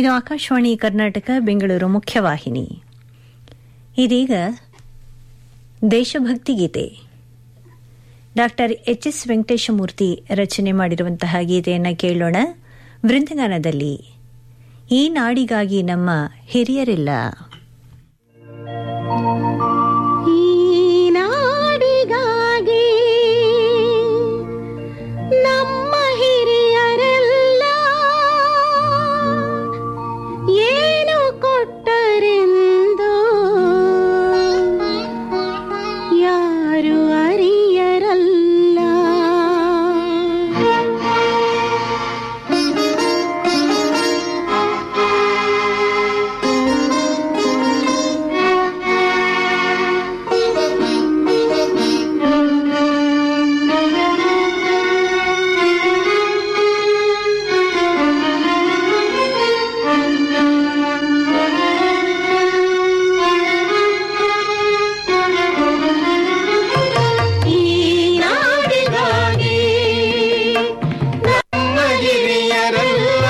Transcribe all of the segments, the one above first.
ಇದು ಆಕಾಶವಾಣಿ ಕರ್ನಾಟಕ ಬೆಂಗಳೂರು ಮುಖ್ಯವಾಹಿನಿ ಇದೀಗ ದೇಶಭಕ್ತಿ ಗೀತೆ ಡಾಕ್ಟರ್ ಎಚ್ ಎಸ್ ವೆಂಕಟೇಶಮೂರ್ತಿ ರಚನೆ ಮಾಡಿರುವಂತಹ ಗೀತೆಯನ್ನು ಕೇಳೋಣ ವೃಂದಗಾನದಲ್ಲಿ ಈ ನಾಡಿಗಾಗಿ ನಮ್ಮ ಹಿರಿಯರಿಲ್ಲ ಈ ನಾಡಿಗಾಗಿ ನಮ್ಮ ಹಿರಿಯರೆಲ್ಲ ಏನು ಕೊಟ್ಟರೆಂದು ಯಾರು ಅರಿಯರಲ್ಲ ಈ ನಾಡಿಗಾಗಿ ನಮ್ಮ ಹಿರಿಯರೆಲ್ಲ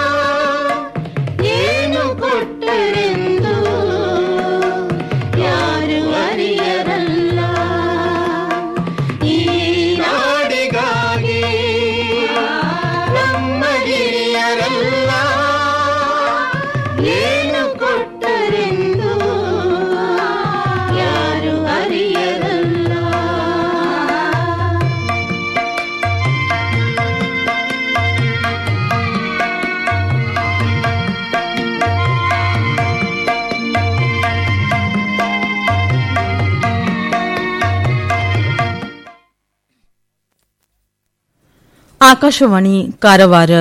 ಏನು ಕೊಟ್ಟರೆಂದು ಯಾರು ಅರಿಯರಲ್ಲ ಈ ನಾಡಿಗಾಗಿ ನಮ್ಮ ಹಿರಿಯರೆಲ್ಲ ಏನು ಕೊಟ್ಟರೆಂದು ಯಾರು ಅರಿಯರಲ್ಲ ಆಕಾಶವಾಣಿ ಕಾರವಾರ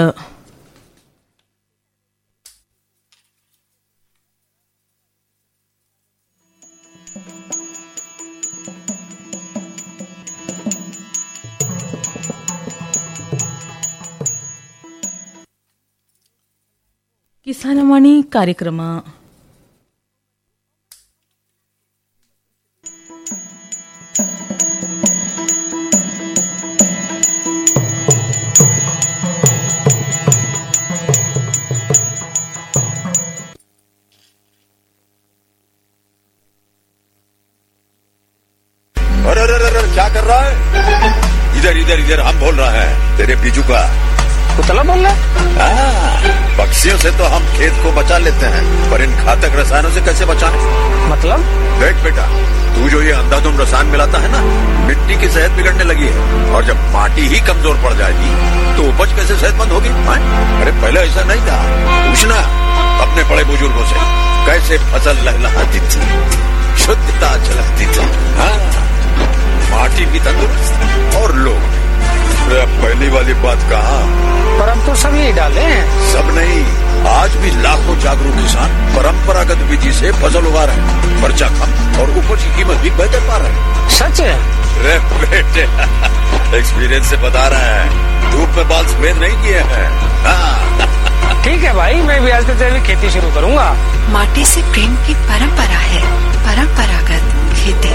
ಕಿಸಾನವಾಣಿ ಕಾರ್ಯಕ್ರಮ अरे अरे अरे अरे, क्या कर रहा है इधर इधर इधर हम बोल रहे हैं तेरे बीजू का कुतला बोल रहा हाँ, पक्षियों से तो हम खेत को बचा लेते हैं पर इन घातक रसायनों से कैसे बचाएं मतलब देख बेटा तू जो ये अंधाधुंध रसायन मिलाता है ना मिट्टी की सेहत बिगड़ने लगी है और जब माटी ही कमजोर पड़ जाएगी तो उपज कैसे सेहतमंद होगी हाँ? अरे पहले ऐसा नहीं था पूछना अपने बड़े बुजुर्गों से कैसे फसल लहलहाती थी शुद्धता झलकती थी हाँ माटी भी तंदुरुस्त और लोग भी। अरे अब पहली वाली बात कहा पर अब तो सब यही डाले हैं सब नहीं आज भी लाखों जागरूक किसान परंपरागत विधि से फसल उगा रहे हैं खर्चा कम और उपज की कीमत भी बेहतर पा रहे हैं सच है अरे बेटे एक्सपीरियंस से बता रहे हैं धूप में बाल सफेद नहीं किए हैं हाँ, ठीक है भाई मैं भी आज से जैविक खेती शुरू करूंगा माटी से प्रेम की परंपरा है परंपरागत खेती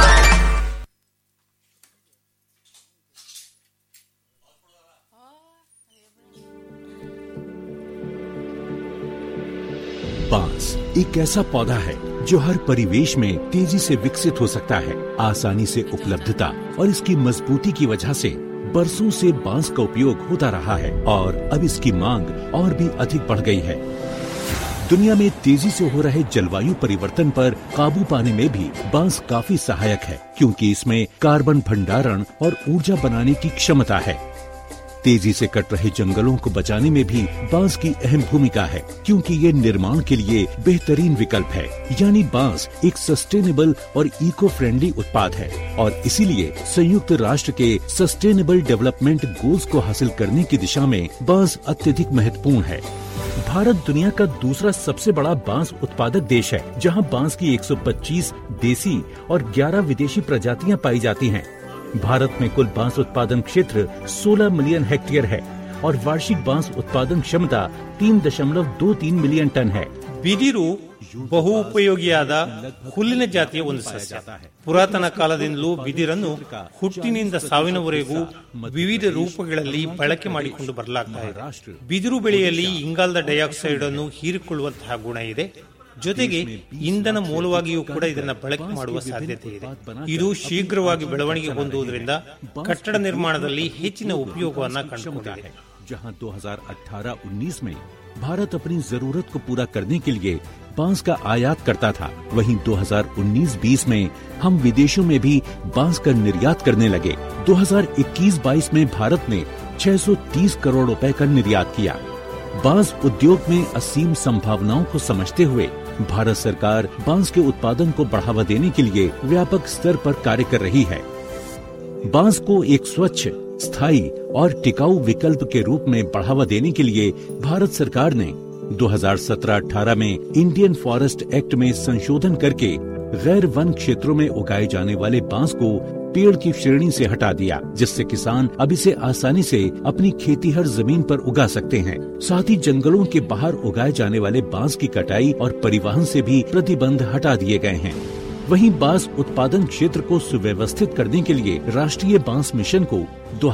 बांस एक ऐसा पौधा है जो हर परिवेश में तेजी से विकसित हो सकता है आसानी से उपलब्धता और इसकी मजबूती की वजह से बरसों से बांस का उपयोग होता रहा है और अब इसकी मांग और भी अधिक बढ़ गई है दुनिया में तेजी से हो रहे जलवायु परिवर्तन पर काबू पाने में भी बांस काफी सहायक है क्योंकि इसमें कार्बन भंडारण और ऊर्जा बनाने की क्षमता है तेजी से कट रहे जंगलों को बचाने में भी बांस की अहम भूमिका है क्योंकि ये निर्माण के लिए बेहतरीन विकल्प है यानी बांस एक सस्टेनेबल और इको फ्रेंडली उत्पाद है और इसीलिए संयुक्त राष्ट्र के सस्टेनेबल डेवलपमेंट गोल्स को हासिल करने की दिशा में बांस अत्यधिक महत्वपूर्ण है भारत दुनिया का दूसरा सबसे बड़ा बांस उत्पादक देश है जहां बांस की 125 देसी और 11 विदेशी प्रजातियां पाई जाती हैं। भारत में कुल बांस उत्पादन क्षेत्र 16 मिलियन हेक्टेयर है और वार्षिक बांस उत्पादन क्षमता 3.23 मिलियन टन है ಬಿದಿರು ಬಹು ಉಪಯೋಗಿಯಾದ ಹುಲ್ಲಿನ ಜಾತಿಯ ಒಂದು ಸಸ್ಯ ಪುರಾತನ ಕಾಲದಿಂದಲೂ ಬಿದಿರನ್ನು ಹುಟ್ಟಿನಿಂದ ಸಾವಿನವರೆಗೂ ವಿವಿಧ ರೂಪಗಳಲ್ಲಿ ಬಳಕೆ ಮಾಡಿಕೊಂಡು ಬರಲಾಗ್ತಾ ಇದೆ ಬಿದಿರು ಬೆಳೆಯಲ್ಲಿ ಇಂಗಾಲದ ಡೈಆಕ್ಸೈಡ್ ಅನ್ನು ಹೀರಿಕೊಳ್ಳುವಂತಹ ಗುಣ ಇದೆ ಜೊತೆಗೆ ಇಂಧನ ಮೂಲವಾಗಿಯೂ ಕೂಡ ಇದನ್ನ ಬಳಕೆ ಮಾಡುವ ಸಾಧ್ಯತೆ ಇದೆ ಇದು ಶೀಘ್ರವಾಗಿ ಬೆಳವಣಿಗೆ ಹೊಂದುವುದರಿಂದ ಕಟ್ಟಡ ನಿರ್ಮಾಣದಲ್ಲಿ ಹೆಚ್ಚಿನ ಉಪಯೋಗವನ್ನ ಕಂಡುಕೊಂಡಿದೆ जहां 2018-19 में भारत अपनी जरूरत को पूरा करने के लिए बांस का आयात करता था वहीं 2019-20 में हम विदेशों में भी बांस का निर्यात करने लगे 2021-22 में भारत ने 630 करोड़ रुपए का निर्यात किया बांस उद्योग में असीम संभावनाओं को समझते हुए भारत सरकार बांस के उत्पादन को बढ़ावा देने के लिए व्यापक स्तर पर कार्य कर रही है बांस को एक स्वच्छ स्थायी और टिकाऊ विकल्प के रूप में बढ़ावा देने के लिए भारत सरकार ने 2017-18 में इंडियन फॉरेस्ट एक्ट में संशोधन करके गैर वन क्षेत्रों में उगाए जाने वाले बांस को पेड़ की श्रेणी से हटा दिया जिससे किसान अब इसे आसानी से अपनी खेती हर जमीन पर उगा सकते हैं साथ ही जंगलों के बाहर उगाए जाने वाले बांस की कटाई और परिवहन से भी प्रतिबंध हटा दिए गए हैं वहीं बांस उत्पादन क्षेत्र को सुव्यवस्थित करने के लिए राष्ट्रीय बांस मिशन को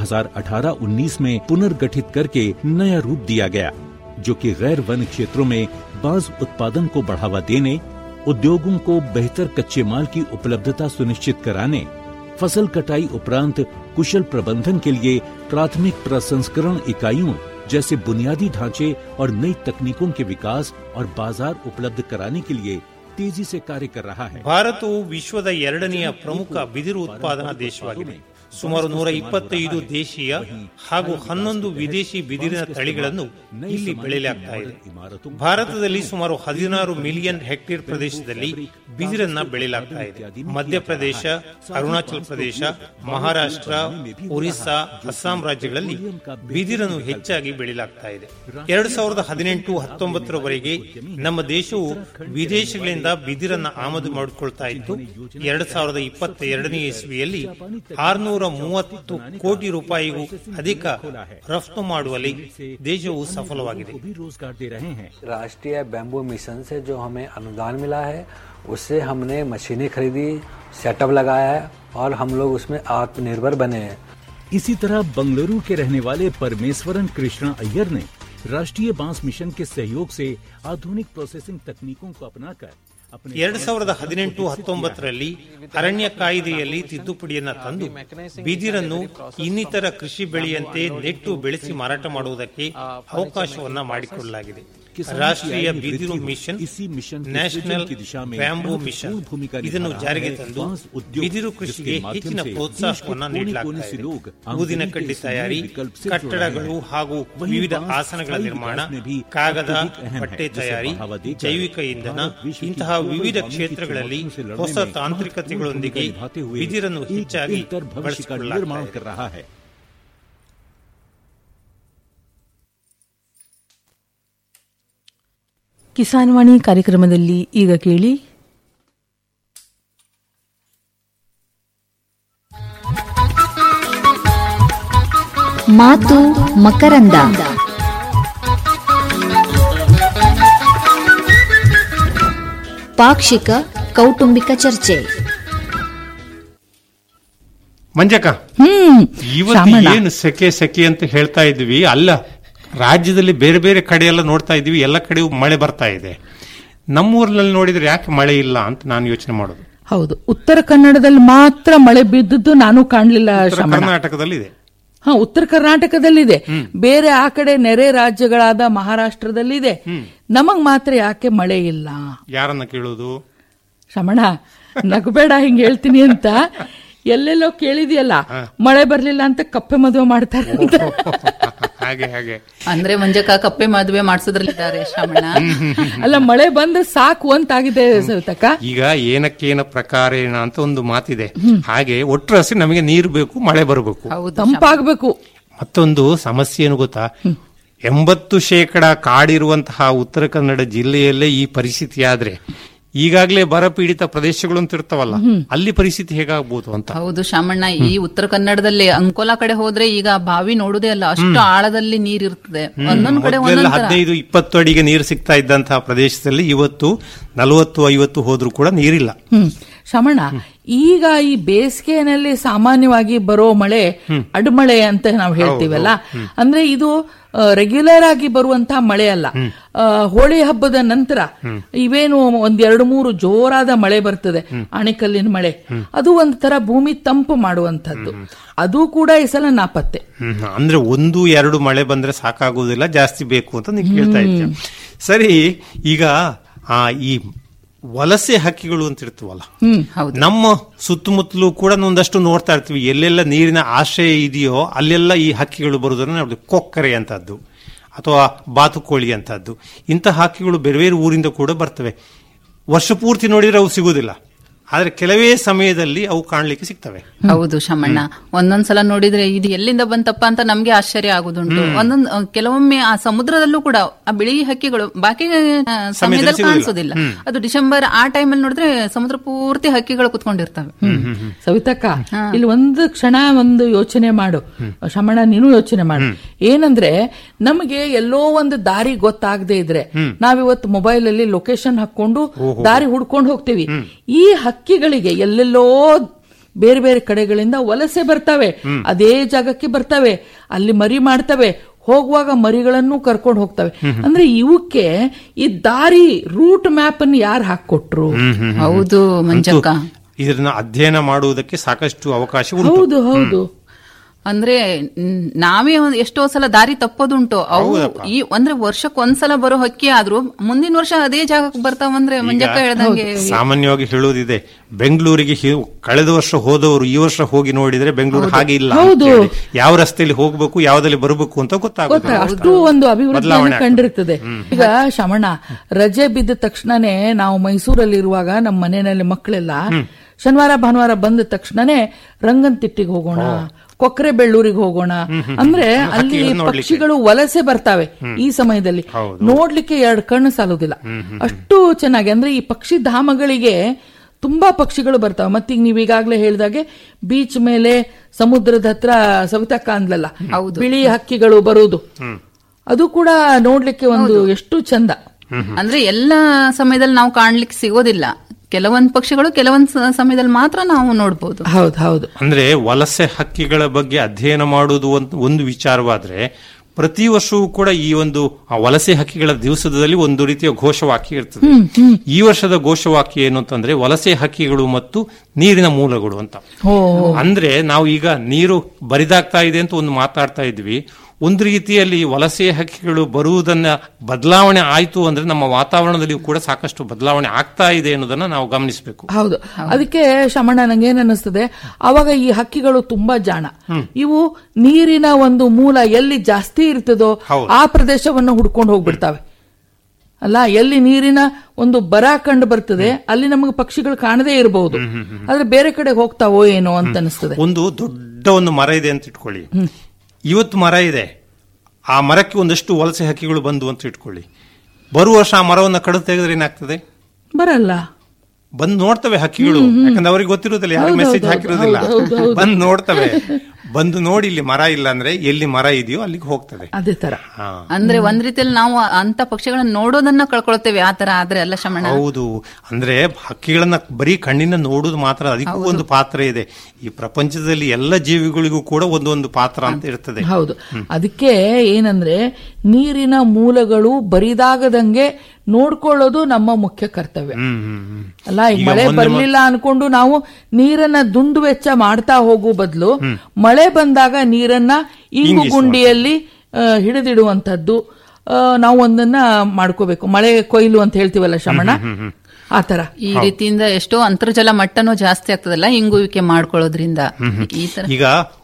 2018-19 में पुनर्गठित करके नया रूप दिया गया जो कि गैर वन क्षेत्रों में बांस उत्पादन को बढ़ावा देने उद्योगों को बेहतर कच्चे माल की उपलब्धता सुनिश्चित कराने फसल कटाई उपरांत कुशल प्रबंधन के लिए प्राथमिक प्रसंस्करण इकाइयों जैसे बुनियादी ढांचे और नई तकनीकों के विकास और बाजार उपलब्ध कराने के लिए तेजी से कार्य कर रहा है ಭಾರತವು ವಿಶ್ವದ ಎರಡನೆಯ ಪ್ರಮುಖ ಬಿದಿರು ಉತ್ಪಾದನಾ ದೇಶವಾಗಿದೆ ಸುಮಾರು ನೂರ ಇಪ್ಪತ್ತೈದು ದೇಶೀಯ ಹಾಗೂ ಹನ್ನೊಂದು ವಿದೇಶಿ ಬಿದಿರಿನ ತಳಿಗಳನ್ನು ಇಲ್ಲಿ ಬೆಳೆಯಲಾಗ್ತಾ ಇದೆ ಭಾರತದಲ್ಲಿ ಸುಮಾರು ಹದಿನಾರು ಮಿಲಿಯನ್ ಹೆಕ್ಟೇರ್ ಪ್ರದೇಶದಲ್ಲಿ ಬಿದಿರನ್ನ ಬೆಳೆಯಲಾಗ್ತಾ ಇದೆ ಮಧ್ಯಪ್ರದೇಶ ಅರುಣಾಚಲ ಪ್ರದೇಶ ಮಹಾರಾಷ್ಟ್ರ ಒರಿಸ್ಸಾ ಅಸ್ಸಾಂ ರಾಜ್ಯಗಳಲ್ಲಿ ಬಿದಿರನ್ನು ಹೆಚ್ಚಾಗಿ ಬೆಳೆಯಲಾಗ್ತಾ ಇದೆ ಎರಡ್ ಸಾವಿರದ ಹದಿನೆಂಟು ಹತ್ತೊಂಬತ್ತರವರೆಗೆ ನಮ್ಮ ದೇಶವು ವಿದೇಶಗಳಿಂದ ಬಿದಿರನ್ನ ಆಮದು ಮಾಡಿಕೊಳ್ತಾ ಇತ್ತು ಎರಡ್ ಸಾವಿರದ ಇಪ್ಪತ್ತ ಎರಡನೇ ಇಸ್ವಿಯಲ್ಲಿ ಆರ್ನೂರ ಮೂವತ್ತು ಕೋಟಿ ರೂಪಾಯಿಗೂ ಅಧಿಕ ರಫ್ತು ಮಾಡುವಲ್ಲಿ ದೇಶವು ಸಫಲವಾಗಿದೆ रोजगार दे रहे हैं राष्ट्रीय बैम्बू मिशन से जो हमें अनुदान मिला है उससे हमने मशीनें खरीदी सेटअप लगाया है और हम लोग उसमें आत्मनिर्भर बने हैं इसी तरह बंगलुरु के रहने वाले परमेश्वरन कृष्णा अय्यर ने राष्ट्रीय बांस मिशन के सहयोग से आधुनिक प्रोसेसिंग तकनीकों को अपनाकर अपने ಎರಡ್ ಸಾವಿರದ ಹದಿನೆಂಟು ಹತ್ತೊಂಬತ್ತರಲ್ಲಿ ಅರಣ್ಯ ಕಾಯ್ದೆಯಲ್ಲಿ ತಿದ್ದುಪಡಿಯನ್ನ ತಂದು ಬಿದಿರನ್ನು ಇನ್ನಿತರ ಕೃಷಿ ಬೆಳೆಯಂತೆ ನೆಟ್ಟು ಬೆಳೆಸಿ ಮಾರಾಟ ಮಾಡುವುದಕ್ಕೆ ಅವಕಾಶವನ್ನ ಮಾಡಿಕೊಡಲಾಗಿದೆ ರಾಷ್ಟ್ರೀಯ ಬಿದಿರು ಮಿಷನ್ ನ್ಯಾಷನಲ್ ಬ್ಯಾಂಬೂ ಮಿಷನ್ ಇದನ್ನು ಜಾರಿಗೆ ತಂದು ಬಿದಿರು ಕೃಷಿಗೆ ಹೆಚ್ಚಿನ ಪ್ರೋತ್ಸಾಹವನ್ನ ನೀಡಲಾಗ್ತಾ ಇದೆ ಊದಿನ ಕಡ್ಡಿ ತಯಾರಿ ಕಟ್ಟಡಗಳು ಹಾಗೂ ವಿವಿಧ ಆಸನಗಳ ನಿರ್ಮಾಣ ಕಾಗದ ಬಟ್ಟೆ ತಯಾರಿ ಜೈವಿಕ ಇಂಧನ ಇಂತಹ ವಿವಿಧ ಕ್ಷೇತ್ರಗಳಲ್ಲಿ ಹೊಸ ತಾಂತ್ರಿಕತೆಗಳೊಂದಿಗೆ ಬಿದಿರನ್ನು ಹೆಚ್ಚಾಗಿ भविष्य का ಬಳಸಿಕೊಳ್ಳಲಾಗ್ತಾ निर्माण ಇದೆ कर रहा है ಕಿಸಾನ್ ವಾಣಿ ಕಾರ್ಯಕ್ರಮದಲ್ಲಿ ಈಗ ಕೇಳಿ ಮಾತು ಮಕರಂದ ಪಾಕ್ಷಿಕ ಕೌಟುಂಬಿಕ ಚರ್ಚೆ ಮಂಜಕ್ಕ ಹ್ಮ್ ಇವತ್ತು ಶಾಮಣ್ಣ. ಏನು ಸೆಕೆ ಸೆಕೆ ಅಂತ ಹೇಳ್ತಾ ಇದ್ವಿ ಅಲ್ಲ ರಾಜ್ಯದಲ್ಲಿ ಬೇರೆ ಬೇರೆ ಕಡೆ ಎಲ್ಲ ನೋಡ್ತಾ ಇದ್ವಿ ಎಲ್ಲ ಕಡೆಯೂ ಮಳೆ ಬರ್ತಾ ಇದೆ ನಮ್ಮೂರಿನಲ್ಲಿ ನೋಡಿದ್ರೆ ಯಾಕೆ ಮಳೆ ಇಲ್ಲ ಅಂತ ನಾನು ಯೋಚನೆ ಮಾಡೋದು ಹೌದು ಉತ್ತರ ಕನ್ನಡದಲ್ಲಿ ಮಾತ್ರ ಮಳೆ ಬಿದ್ದದ್ದು ನಾನು ಕಾಣ್ಲಿಲ್ಲ ಉತ್ತರ ಶಾಮಣ್ಣ ಕರ್ನಾಟಕದಲ್ಲಿದೆ ಹಾ ಉತ್ತರ ಕರ್ನಾಟಕದಲ್ಲಿದೆ ಬೇರೆ ಆ ಕಡೆ ನೆರೆ ರಾಜ್ಯಗಳಾದ ಮಹಾರಾಷ್ಟ್ರದಲ್ಲಿದೆ ನಮಗ್ ಮಾತ್ರ ಯಾಕೆ ಮಳೆ ಇಲ್ಲ ಯಾರನ್ನ ಕೇಳೋದು ಶ್ರಮಣ ನಗಬೇಡ ಹಿಂಗ್ ಹೇಳ್ತೀನಿ ಅಂತ ಎಲ್ಲೆಲ್ಲೋ ಕೇಳಿದ್ಯಲ್ಲ ಮಳೆ ಬರ್ಲಿಲ್ಲ ಅಂತ ಕಪ್ಪೆ ಮದುವೆ ಮಾಡ್ತಾರೆ ಅಂತ ಹಾಗೆ ಹಾಗೆ ಅಂದ್ರೆ ಮಂಜಕ್ಕ ಕಪ್ಪೆ ಮದುವೆ ಮಾಡಿಸೋದ್ರಲ್ಲಿದ್ದಾರೆ ಶ್ರಮಣ ಅಲ್ಲ ಮಳೆ ಬಂದ್ರೆ ಸಾಕು ಅಂತಾಗಿದೆ ಸೌತಕ್ಕ ಈಗ ಏನಕ್ಕೇನ ಪ್ರಕಾರೇಣ ಅಂತ ಒಂದು ಮಾತಿದೆ ಹಾಗೆ ಒಟ್ಟರಸಿ ನಮಗೆ ನೀರು ಬೇಕು ಮಳೆ ಬರಬೇಕು ತಂಪಾಗ್ಬೇಕು ಮತ್ತೊಂದು ಸಮಸ್ಯೆ ಏನು ಗೊತ್ತಾ ಎಂಬತ್ತು ಶೇಕಡ ಕಾಡಿರುವಂತಹ ಉತ್ತರ ಕನ್ನಡ ಜಿಲ್ಲೆಯಲ್ಲೇ ಈ ಪರಿಸ್ಥಿತಿ ಆದ್ರೆ ಈಗಾಗಲೇ ಬರ ಪೀಡಿತ ಪ್ರದೇಶಗಳು ಅಂತ ಇರ್ತಾವಲ್ಲ ಅಲ್ಲಿ ಪರಿಸ್ಥಿತಿ ಹೇಗಾಗ್ಬೋದು ಅಂತ ಹೌದು ಶಾಮಣ್ಣ ಈ ಉತ್ತರ ಕನ್ನಡದಲ್ಲಿ ಅಂಕೋಲಾ ಕಡೆ ಹೋದ್ರೆ ಈಗ ಬಾವಿ ನೋಡುದೇ ಅಲ್ಲ ಅಷ್ಟು ಆಳದಲ್ಲಿ ನೀರ್ ಇರ್ತದೆ ಒಂದೊಂದ್ ಕಡೆ ಮೊದ್ಲೆಲ್ಲ ಒಂದೊಂದ್ ತರ ಹದಿನೈದು ಇಪ್ಪತ್ತು ಅಡಿಗೆ ನೀರು ಸಿಗ್ತಾ ಇದ್ದಂತಹ ಪ್ರದೇಶದಲ್ಲಿ ಇವತ್ತು ನಲವತ್ತು ಐವತ್ತು ಹೋದ್ರೂ ಕೂಡ ನೀರಿಲ್ಲ ಹ್ಮ್ ಶ್ರಮಣ ಈಗ ಈ ಬೇಸಿಗೆನಲ್ಲಿ ಸಾಮಾನ್ಯವಾಗಿ ಬರೋ ಮಳೆ ಅಡ್ಮಳೆ ಅಂತ ನಾವು ಹೇಳ್ತೀವಲ್ಲ ಅಂದ್ರೆ ಇದು ರೆಗ್ಯುಲರ್ ಆಗಿ ಬರುವಂತಹ ಮಳೆ ಅಲ್ಲ ಆ, ಹೋಳಿ ಹಬ್ಬದ ನಂತರ ಇವೇನು ಒಂದ್ ಎರಡು ಮೂರು ಜೋರಾದ ಮಳೆ ಬರ್ತದೆ ಆಣಿಕಲ್ಲಿನ ಮಳೆ ಅದು ಒಂದ್ ತರ ಭೂಮಿ ತಂಪು ಮಾಡುವಂತದ್ದು ಅದು ಕೂಡ ಈ ಸಲ ನಾಪತ್ತೆ ಹ್ಮ್. ಅಂದ್ರೆ ಒಂದು ಎರಡು ಮಳೆ ಬಂದ್ರೆ ಸಾಕಾಗುವುದಿಲ್ಲ ಜಾಸ್ತಿ ಬೇಕು ಅಂತ ನೀವು ಕೇಳ್ತಾ ಇದ್ದೀಯ ಸರಿ ಈಗ ಆ ಈ ವಲಸೆ ಹಕ್ಕಿಗಳು ಅಂತ ಇರ್ತೀವಲ್ಲ ಹ್ಮ್ ನಮ್ಮ ಸುತ್ತಮುತ್ತಲೂ ಕೂಡ ಒಂದಷ್ಟು ನೋಡ್ತಾ ಇರ್ತೀವಿ ಎಲ್ಲೆಲ್ಲ ನೀರಿನ ಆಶ್ರಯ ಇದೆಯೋ ಅಲ್ಲೆಲ್ಲ ಈ ಹಕ್ಕಿಗಳು ಬರುವುದನ್ನು ನೋಡ್ತೀವಿ ಕೊಕ್ಕರೆ ಅಂತದ್ದು ಅಥವಾ ಬಾತುಕೋಳಿ ಅಂತದ್ದು ಇಂಥ ಹಕ್ಕಿಗಳು ಬೇರೆ ಬೇರೆ ಊರಿಂದ ಕೂಡ ಬರ್ತವೆ ವರ್ಷ ಪೂರ್ತಿ ನೋಡಿದ್ರೆ ಅವು ಸಿಗುವುದಿಲ್ಲ ಆದ್ರೆ ಕೆಲವೇ ಸಮಯದಲ್ಲಿ ಅವು ಕಾಣಲಿಕ್ಕೆ ಸಿಗ್ತವೆ ಹೌದು ಶಮಣ್ಣ ಒಂದೊಂದ್ಸಲ ನೋಡಿದ್ರೆ ಇದು ಎಲ್ಲಿಂದ ಬಂತಪ್ಪ ಅಂತ ನಮ್ಗೆ ಆಶ್ಚರ್ಯ ಆಗುದುಂಟು ಒಂದೊಂದ್ ಕೆಲವೊಮ್ಮೆ ಆ ಸಮುದ್ರದಲ್ಲೂ ಕೂಡ ಆ ಬಿಳಿ ಹಕ್ಕಿಗಳು ಬಾಕಿ ಆ, ಸಮಯದಲ್ಲಿ ಸಿಗುದಿಲ್ಲ. ಕಾಣಿಸೋದಿಲ್ಲ ಅದು ಡಿಸೆಂಬರ್ ಆ ಟೈಮಲ್ಲಿ ನೋಡಿದ್ರೆ ಸಮುದ್ರ ಪೂರ್ತಿ ಹಕ್ಕಿಗಳು ಕುತ್ಕೊಂಡಿರ್ತವೆ ಸವಿತಕ್ಕ ಇಲ್ಲಿ ಒಂದು ಕ್ಷಣ ಒಂದು ಯೋಚನೆ ಮಾಡು ಶಮಣ ನೀನು ಯೋಚನೆ ಮಾಡು ಏನಂದ್ರೆ ನಮಗೆ ಎಲ್ಲೋ ಒಂದು ದಾರಿ ಗೊತ್ತಾಗದೆ ಇದ್ರೆ ನಾವಿವತ್ತು ಮೊಬೈಲ್ ಅಲ್ಲಿ ಲೊಕೇಶನ್ ಹಾಕೊಂಡು ದಾರಿ ಹುಡ್ಕೊಂಡು ಹೋಗ್ತೀವಿ ಈ ಹಕ್ಕಿಗಳಿಗೆ ಎಲ್ಲೆಲ್ಲೋ ಬೇರೆ ಬೇರೆ ಕಡೆಗಳಿಂದ ವಲಸೆ ಬರ್ತವೆ ಅದೇ ಜಾಗಕ್ಕೆ ಬರ್ತವೆ ಅಲ್ಲಿ ಮರಿ ಮಾಡ್ತವೆ ಹೋಗುವಾಗ ಮರಿಗಳನ್ನು ಕರ್ಕೊಂಡು ಹೋಗ್ತವೆ ಅಂದ್ರೆ ಇವಕ್ಕೆ ಈ ದಾರಿ ರೂಟ್ ಮ್ಯಾಪ್ ಅನ್ನು ಯಾರು ಹಾಕೊಟ್ರು ಹೌದು ಮಂಜಕ್ಕ ಇದನ್ನ ಅಧ್ಯಯನ ಮಾಡುವುದಕ್ಕೆ ಸಾಕಷ್ಟು ಅವಕಾಶ ಉಂಟು ಹೌದು ಹೌದು ಅಂದ್ರೆ ಮ್, ನಾವೇ ಒಂದ್ ಎಷ್ಟೋ ಸಲ ದಾರಿ ತಪ್ಪೋದುಂಟು ಅವು ಈ ಅಂದ್ರೆ ವರ್ಷಕ್ಕೆ ಒಂದ್ಸಲ ಬರೋ ಹಕ್ಕಿ ಆದ್ರೂ ಮುಂದಿನ ವರ್ಷ ಅದೇ ಜಾಗಕ್ಕೆ ಬರ್ತಾವಂದ್ರೆ ಮಂಜಕ್ಕ ಹೇಳ್ದಂಗೆ ಸಾಮಾನ್ಯವಾಗಿ ಹೇಳುವುದಿದೆ ಬೆಂಗಳೂರಿಗೆ ಹಿ- ಕಳೆದ ವರ್ಷ ಹೋದವರು ಈ ವರ್ಷ ಹೋಗಿ ನೋಡಿದ್ರೆ ಬೆಂಗಳೂರು ಹಾಗೆ ಇಲ್ಲ ಹೌದು. ಅಂತೇಳಿ. ಯಾವ ರಸ್ತೆಯಲ್ಲಿ ಹೋಗ್ಬೇಕು ಯಾವ್ದಲ್ಲಿ ಬರಬೇಕು ಅಂತ ಗೊತ್ತಾಗುತ್ತೆ ಗೊತ್ತಾ ಅಷ್ಟು ಒಂದು ಅಭಿವೃದ್ಧಿ ಬದಲಾವಣೆ ಕಂಡಿರ್ತದೆ ಈಗ ಶಮಣ ರಜೆ ಬಿದ್ದ ತಕ್ಷಣನೇ ನಾವು ಮೈಸೂರಲ್ಲಿ ಇರುವಾಗ ನಮ್ಮ ಮನೆಯಲ್ಲಿ ಮಕ್ಕಳೆಲ್ಲ ಶನಿವಾರ ಭಾನುವಾರ ಬಂದ ತಕ್ಷಣನೇ ರಂಗನತಿಟ್ಟಿಗೆ ಹೋಗೋಣ ಕೊಕ್ರೆ ಬೆಳ್ಳೂರಿಗೆ ಹೋಗೋಣ ಅಂದ್ರೆ ಅಲ್ಲಿ ಹಕ್ಕಿಗಳನ್ನ ನೋಡ್ಲಿಕ್ಕೆ. ಪಕ್ಷಿಗಳು ವಲಸೆ ಬರ್ತಾವೆ ಈ ಸಮಯದಲ್ಲಿ ನೋಡ್ಲಿಕ್ಕೆ ಎರಡು ಕಣ್ಣು ಸಾಲುದಿಲ್ಲ ಅಷ್ಟು ಚೆನ್ನಾಗಿ ಅಂದ್ರೆ ಈ ಪಕ್ಷಿ ಧಾಮಗಳಿಗೆ ತುಂಬಾ ಪಕ್ಷಿಗಳು ಬರ್ತಾವೆ ಮತ್ತೀಗ ನೀವ್ ಈಗಾಗ್ಲೇ ಹೇಳಿದಾಗೆ ಬೀಚ್ ಮೇಲೆ ಸಮುದ್ರದ ಹತ್ರ ಸವಿತಕ್ಕ ಅಂದ್ಲಲ್ಲ ಬಿಳಿ ಹಕ್ಕಿಗಳು ಬರುವುದು ಅದು ಕೂಡ ನೋಡ್ಲಿಕ್ಕೆ ಒಂದು ಎಷ್ಟು ಚಂದ ಅಂದ್ರೆ ಎಲ್ಲ ಸಮಯದಲ್ಲಿ ನಾವು ಕಾಣ್ಲಿಕ್ಕೆ ಸಿಗೋದಿಲ್ಲ ಕೆಲವೊಂದ್ ಪಕ್ಷಿಗಳು ಕೆಲವೊಂದ್ ಸ- ಸಮಯದಲ್ಲಿ ಮಾತ್ರ ನಾವು ನೋಡ್ಬೋದು ಹೌದು ಹೌದು ಅಂದ್ರೆ ವಲಸೆ ಹಕ್ಕಿಗಳ ಬಗ್ಗೆ ಅಧ್ಯಯನ ಮಾಡುವುದು ಒಂದು- ಒಂದು ವಿಚಾರವಾದ್ರೆ ಪ್ರತಿ ವರ್ಷವೂ ಕೂಡ ಈ ಒಂದು ಆ ವಲಸೆ ಹಕ್ಕಿಗಳ ದಿವಸದಲ್ಲಿ ಒಂದು ರೀತಿಯ ಘೋಷವಾಕ್ಯ ಇರ್ತದೆ ಈ ವರ್ಷದ ಘೋಷವಾಕ್ಯ ಏನು ಅಂತಂದ್ರೆ ವಲಸೆ ಹಕ್ಕಿಗಳು ಮತ್ತು ನೀರಿನ ಮೂಲಗಳು ಅಂತ ಅಂದ್ರೆ ನಾವು ಈಗ ನೀರು ಬರಿದಾಗ್ತಾ ಇದೆ ಅಂತ ಒಂದು ಮಾತಾಡ್ತಾ ಇದ್ವಿ ಒಂದು ರೀತಿಯಲ್ಲಿ ವಲಸೆ ಹಕ್ಕಿಗಳು ಬರುವುದನ್ನ ಬದಲಾವಣೆ ಆಯ್ತು ಅಂದ್ರೆ ನಮ್ಮ ವಾತಾವರಣದಲ್ಲಿಯೂ ಕೂಡ ಸಾಕಷ್ಟು ಬದಲಾವಣೆ ಆಗ್ತಾ ಇದೆ ಅನ್ನೋದನ್ನ ನಾವು ಗಮನಿಸಬೇಕು ಹೌದು ಅದಕ್ಕೆ ಶಮಣ ನಂಗೇನ್ ಅನ್ನಿಸ್ತದೆ ಅವಾಗ ಈ ಹಕ್ಕಿಗಳು ತುಂಬಾ ಜಾಣ ಇವು ನೀರಿನ ಒಂದು ಮೂಲ ಎಲ್ಲಿ ಜಾಸ್ತಿ ಇರ್ತದೋ ಹೌದು. ಆ ಪ್ರದೇಶವನ್ನು ಹುಡ್ಕೊಂಡು ಹೋಗ್ಬಿಡ್ತಾವೆ ಅಲ್ಲ ಎಲ್ಲಿ ನೀರಿನ ಒಂದು ಬರ ಕಂಡು ಬರ್ತದೆ ಅಲ್ಲಿ ನಮಗೆ ಪಕ್ಷಿಗಳು ಕಾಣದೇ ಇರಬಹುದು ಆದ್ರೆ ಬೇರೆ ಕಡೆ ಹೋಗ್ತಾವೋ ಏನೋ ಅಂತ ಅನಿಸ್ತದೆ ಒಂದು ದೊಡ್ಡ ಒಂದು ಮರ ಇದೆ ಅಂತ ಇಟ್ಕೊಳ್ಳಿ ಇವತ್ತು ಮರ ಇದೆ ಆ ಮರಕ್ಕೆ ಒಂದಷ್ಟು ವಲಸೆ ಹಕ್ಕಿಗಳು ಬಂದು ಅಂತ ಇಟ್ಕೊಳ್ಳಿ ಬರುವ ವರ್ಷ ಆ ಮರವನ್ನು ಕಡಿದು ತೆಗೆದ್ರೆ ಏನಾಗ್ತದೆ ಬರಲ್ಲ ಬಂದು ನೋಡ್ತವೆ ಹಕ್ಕಿಗಳು ಯಾಕಂದ್ರೆ ಅವ್ರಿಗೆ ಗೊತ್ತಿರುವುದಿಲ್ಲ ಯಾರು ಹೌದು, ಮೆಸೇಜ್ ಹೌದು, ಹಾಕಿರೋದಿಲ್ಲ ಹೌದು, ಹೌದು, ಹೌದು. ಬಂದು ನೋಡ್ತವೆ ಬಂದು ನೋಡಿ ಇಲ್ಲಿ ಮರ ಇಲ್ಲ ಅಂದ್ರೆ ಎಲ್ಲಿ ಮರ ಇದೆಯೋ ಅಲ್ಲಿಗೆ ಹೋಗ್ತದೆ ಅದೇ ತರ ಹಾ ಅಂದ್ರೆ ಒಂದ್ ರೀತಿಯಲ್ಲಿ ನಾವು ಅಂತ ಪಕ್ಷಿಗಳನ್ನ ನೋಡೋದನ್ನ ಕಳ್ಕೊಳ್ತೇವೆ ಆ ತರ ಆದ್ರೆ ಅಲ್ಲ ಶಮಣ ಹೌದು ಅಂದ್ರೆ ಹಕ್ಕಿಗಳನ್ನ ಬರೀ ಕಣ್ಣಿನ ನೋಡುದು ಮಾತ್ರ ಅದಕ್ಕೂ ಒಂದು ಪಾತ್ರ ಇದೆ ಈ ಪ್ರಪಂಚದಲ್ಲಿ ಎಲ್ಲ ಜೀವಿಗಳಿಗೂ ಕೂಡ ಒಂದೊಂದು ಪಾತ್ರ ಅಂತ ಇರ್ತದೆ ಹೌದು ಅದಕ್ಕೆ ಏನಂದ್ರೆ ನೀರಿನ ಮೂಲಗಳು ಬರಿದಾಗದಂಗೆ ನೋಡ್ಕೊಳ್ಳೋದು ನಮ್ಮ ಮುಖ್ಯ ಕರ್ತವ್ಯ ಹ್ಮ್ ಹ್ಮ್ ಹ್ಮ್ ಅಲ್ಲ ಈಗ ಈಗ ಮಳೆ ಮೊನ್ನೆ ಬರ್ಲಿಲ್ಲ ಅನ್ಕೊಂಡು ನಾವು ನೀರನ್ನ ದುಂಡು ವೆಚ್ಚ ಮಾಡ್ತಾ ಹೋಗೋ ಬದಲು ಮಳೆ ಬಂದಾಗ ನೀರನ್ನ ಇಂಗು ಇಂಗಿಸುವಂಥದ್ದು. ಗುಂಡಿಯಲ್ಲಿ ಆ, ಹಿಡಿದಿಡುವಂತದ್ದು ಆ, ನಾವು ಒಂದನ್ನ ಮಾಡ್ಕೋಬೇಕು ಮಳೆ ಕೊಯ್ಲು ಅಂತ ಹೇಳ್ತೀವಲ್ಲ ಶಮಣ ಆತರ ಈ ರೀತಿಯಿಂದ ಎಷ್ಟೋ ಅಂತರ್ಜಲ ಮಟ್ಟನೂ ಜಾಸ್ತಿ ಆಗ್ತದಲ್ಲ ಹಿಂಗುವಿಕೆ ಮಾಡ್ಕೊಳ್ಳೋದ್ರಿಂದ ಈ ತರ ಈಗ